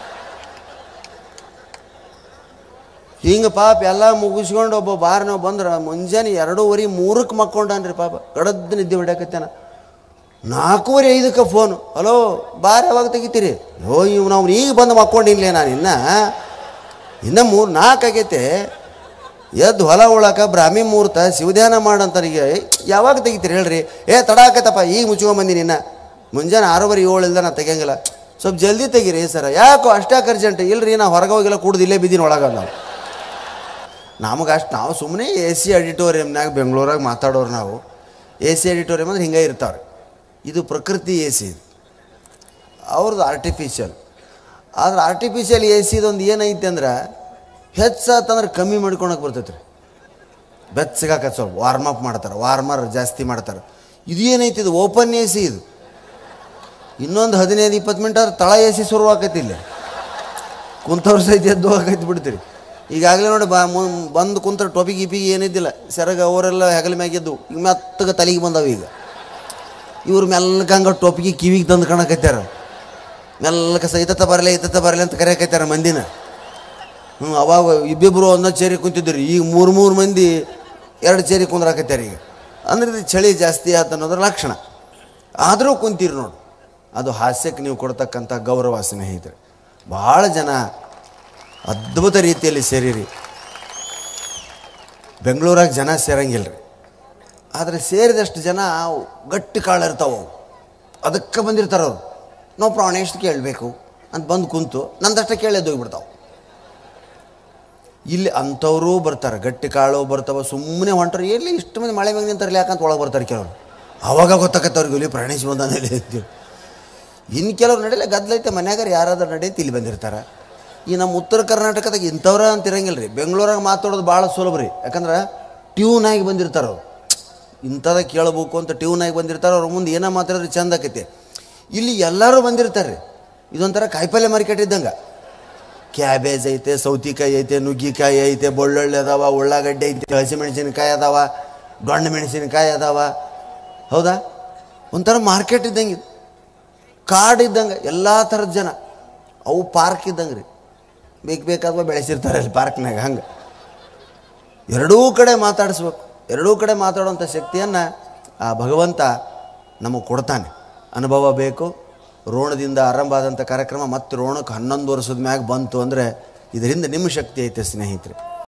ಹಿಂಗೆ ಪಾಪ ಎಲ್ಲ ಮುಗಿಸ್ಕೊಂಡು ಒಬ್ಬ ಬಾರ್ನವ್ ಬಂದ್ರೆ ಮುಂಜಾನೆ ಎರಡೂವರೆ ಮೂರಕ್ಕೆ ಮಕ್ಕೊಂಡಾನ್ರಿ ಪಾಪ ಕಡದ್ದು ನಿದ್ದೆ ಹೊಡ್ಯಾಕತ್ತಾನ ನಾಲ್ಕೂವರೆ ಐದಕ್ಕೆ ಫೋನು ಹಲೋ ಬಾರ್ ಯಾವಾಗ ತೆಗಿತೀರಿ ಅಯ್ಯೋ ಇವ್ ನಾವು ಈಗ ಬಂದು ಮಕ್ಕೊಂಡಿನ್ಲೇ ನಾನು ಇನ್ನು ಇನ್ನು ಮೂರು ನಾಲ್ಕು ಆಗೈತೆ ಎದ್ದು ಹೊಲ ಉಳಕ ಬ್ರಾಹ್ಮಿ ಮುಹೂರ್ತ ಶಿವಧ್ಯಾನ ಮಾಡಂತಾರೆ ಈಗ ಏ, ಯಾವಾಗ ತೆಗಿತೀರಿ ಹೇಳ್ರಿ ಏ ತಡ ಆಕತ್ತಪ್ಪ ಈಗ ಮುಚ್ಕೊಂಬಂದಿನಿ ಇನ್ನ ಮುಂಜಾನೆ ಆರೂವರೆ ಏಳು ಇಲ್ದ ನಾ ತೆಗಿಯಂಗಿಲ್ಲ ಸ್ವಲ್ಪ ಜಲ್ದಿ ತೆಗೀರಿ ಸರ ಯಾಕೋ ಅಷ್ಟಾಕ್ ಅರ್ಜೆಂಟ್ ಇಲ್ರಿ ನಾ ಹೊರಗೆ ಹೋಗಿಲ್ಲ ಕುಡ್ದು ಇಲ್ಲೇ ಬಿದ್ದೀನಿ ಒಳಗೆ ನಾವು ನಮಗೆ ಅಷ್ಟು ನಾವು ಸುಮ್ಮನೆ ಎ ಸಿ ಆಡಿಟೋರಿಯಮ್ನಾಗ ಬೆಂಗಳೂರಾಗ ಮಾತಾಡೋರು ನಾವು ಎ ಸಿ ಆಡಿಟೋರಿಯಂ ಅಂದ್ರೆ ಹಿಂಗೆ ಇರ್ತಾವ್ರೆ ಇದು ಪ್ರಕೃತಿ ಎ ಸಿ ಅವ್ರದ್ದು ಆರ್ಟಿಫಿಷಿಯಲ್ ಆದ್ರೆ ಆರ್ಟಿಫಿಷಿಯಲ್ ಎ ಸಿದೊಂದು ಏನೈತೆ ಅಂದ್ರೆ ಹೆಚ್ಚಾತಂದ್ರೆ ಕಮ್ಮಿ ಮಾಡ್ಕೊಳಕ್ಕೆ ಬರ್ತೈತೆ ರೀ ಬೆಚ್ಚಗಾಕತ್ ಸ್ವಲ್ಪ ವಾರ್ಮ್ ಅಪ್ ಮಾಡ್ತಾರೆ ವಾರ್ಮರ್ ಜಾಸ್ತಿ ಮಾಡ್ತಾರೆ ಇದು ಏನೈತಿ ಇದು ಓಪನ್ ಎ ಸಿ ಇದು ಇನ್ನೊಂದು ಹದಿನೈದು ಇಪ್ಪತ್ತು ಮಿನಿಟ್ ಆದ್ರೆ ತಳ ಎ ಸಿ ಶುರು ಆಕೈತಿ ಇಲ್ಲಿ ಕುಂತವ್ರ ಸಹಿತ ಎದ್ದು ಹೋಗೈತಿ ಬಿಡ್ತೀರಿ ಈಗಾಗಲೇ ನೋಡಿ ಬಾ ಮು ಬಂದು ಕುಂತ ಟೊಪಿ ಗಿಪಿಗೆ ಏನಿದ್ದಿಲ್ಲ ಸೆರಗ ಅವರೆಲ್ಲ ಹೆಗಲ ಮ್ಯಾಗಿದ್ದು ಈಗ ಮೆತ್ತಗೆ ತಲೆಗೆ ಬಂದಾವ ಈಗ ಇವ್ರು ಮೆಲ್ಲಕ ಹಂಗೆ ಟೊಪಿಗೆ ಕಿವಿಗೆ ತಂದು ಕಾಣಕತ್ಯಾರ ಮೆಲ್ಲಕ ಸ ಇತ್ತ ಬರಲಿ ಇತ್ತ ಬರಲಿ ಅಂತ ಕರೆಯಕತ್ಯಾರ ಮಂದಿನ ಹ್ಞೂ ಅವಾಗ ಇಬ್ಬಿಬ್ಬರು ಒಂದೊಂದು ಚೇರಿ ಕುಂತಿದ್ರು ಈಗ ಮೂರು ಮೂರು ಮಂದಿ ಎರಡು ಚೇರಿ ಕುಂದ್ರಾಕತ್ಯಾರ ಈಗ ಅಂದ್ರೆ ಇದು ಚಳಿ ಜಾಸ್ತಿ ಆಯ್ತು ಅನ್ನೋದ್ರ ಲಕ್ಷಣ ಆದರೂ ಕುಂತೀರಿ ನೋಡು ಅದು ಹಾಸ್ಯಕ್ಕೆ ನೀವು ಕೊಡ್ತಕ್ಕಂಥ ಗೌರವ ಸ್ನೇಹಿತರೆ ಭಾಳ ಜನ ಅದ್ಭುತ ರೀತಿಯಲ್ಲಿ ಸೇರಿರಿ ಬೆಂಗಳೂರಾಗ ಜನ ಸೇರಂಗಿಲ್ಲ ರೀ ಆದರೆ ಸೇರಿದಷ್ಟು ಜನ ಗಟ್ಟಿ ಕಾಳು ಇರ್ತಾವೆ ಅವು ಅದಕ್ಕೆ ಬಂದಿರ್ತಾರೆ ಅವರು ನಾವು ಪ್ರಾಣೇಶ್ ಕೇಳಬೇಕು ಅಂತ ಬಂದು ಕುಂತು ನಂದಷ್ಟ ಕೇಳಿ ಹೋಗ್ಬಿಡ್ತಾವೆ ಇಲ್ಲಿ ಅಂಥವರು ಬರ್ತಾರೆ ಗಟ್ಟಿ ಕಾಳು ಬರ್ತಾವೆ ಸುಮ್ಮನೆ ಹೊಂಟ್ರೆ ಎಲ್ಲಿ ಇಷ್ಟು ಮಂದಿ ಮಳೆ ಮ್ಯಾಗ ನಿಂತಾರಲ್ಲ ಯಾಕಂತ ಒಳಗೆ ಬರ್ತಾರೆ ಕೆಲವರು ಅವಾಗ ಗೊತ್ತಾಗತ್ತೆ ಅವ್ರಿಗೆ ಇಲ್ಲಿ ಪ್ರಾಣೇಶ್ ಬಂದಾನೆ ಅಂತೀವಿ ಇನ್ನು ಕೆಲವ್ರು ನಡೆಯಲ್ಲ ಗದ್ದಲೈತೆ ಮನ್ಯಾಗಾರ ಯಾರಾದ್ರೂ ನಡೆಯುತ್ತೆ ಇಲ್ಲಿ ಬಂದಿರ್ತಾರೆ ಈ ನಮ್ಮ ಉತ್ತರ ಕರ್ನಾಟಕದಾಗ ಇಂಥವ್ರ ಅಂತ ಇರಂಗಿಲ್ಲ ರೀ ಬೆಂಗಳೂರಾಗ ಮಾತಾಡೋದು ಭಾಳ ಸುಲಭ ರೀ ಯಾಕಂದ್ರೆ ಟ್ಯೂನ್ ಆಗಿ ಬಂದಿರ್ತಾರೆ ಅವ್ರು ಇಂಥದ ಕೇಳಬೇಕು ಅಂತ ಟ್ಯೂನ್ ಆಗಿ ಬಂದಿರ್ತಾರೆ ಅವ್ರ ಮುಂದೆ ಏನೋ ಮಾತಾಡಿದ್ರೆ ಚಂದ ಆಕೈತಿ ಇಲ್ಲಿ ಎಲ್ಲರೂ ಬಂದಿರ್ತಾರೆ ರೀ ಇದೊಂಥರ ಕಾಯಿಪಲ್ಯ ಮಾರ್ಕೆಟ್ ಇದ್ದಂಗೆ ಕ್ಯಾಬೇಜ್ ಐತೆ ಸೌತಿಕಾಯಿ ಐತೆ ನುಗ್ಗಿಕಾಯಿ ಐತೆ ಬೆಳ್ಳುಳ್ಳಿ ಅದಾವ ಉಳ್ಳಾಗಡ್ಡೆ ಐತೆ ಹಸಿಮೆಣಸಿನ್ಕಾಯಿ ಅದಾವ ದೊಣ್ಣೆ ಮೆಣಸಿನ್ಕಾಯಿ ಅದಾವ ಹೌದಾ ಒಂಥರ ಮಾರ್ಕೆಟ್ ಇದ್ದಂಗೆ ಇದು. ಕಾಡು ಇದ್ದಂಗೆ ಎಲ್ಲ ಥರದ ಜನ ಅವು ಪಾರ್ಕ್ ಇದ್ದಂಗೆ ರೀ ಬೇಕು ಬೇಕಾದ್ವ ಬೆಳೆಸಿರ್ತಾರೆ ಅಲ್ಲಿ ಪಾರ್ಕ್ನಾಗ ಹಂಗೆ ಎರಡೂ ಕಡೆ ಮಾತಾಡಿಸ್ಬೇಕು ಎರಡೂ ಕಡೆ ಮಾತಾಡುವಂಥ ಶಕ್ತಿಯನ್ನು ಆ ಭಗವಂತ ನಮಗೆ ಕೊಡ್ತಾನೆ ಅನುಭವ ಬೇಕು ರೋಣದಿಂದ ಆರಂಭ ಆದಂಥ ಕಾರ್ಯಕ್ರಮ ಮತ್ತು ರೋಣಕ್ಕೆ ಹನ್ನೊಂದು ವರ್ಷದ ಮ್ಯಾಗ ಬಂತು ಅಂದರೆ ಇದರಿಂದ ನಿಮ್ಮ ಶಕ್ತಿ ಐತೆ ಸ್ನೇಹಿತರೆ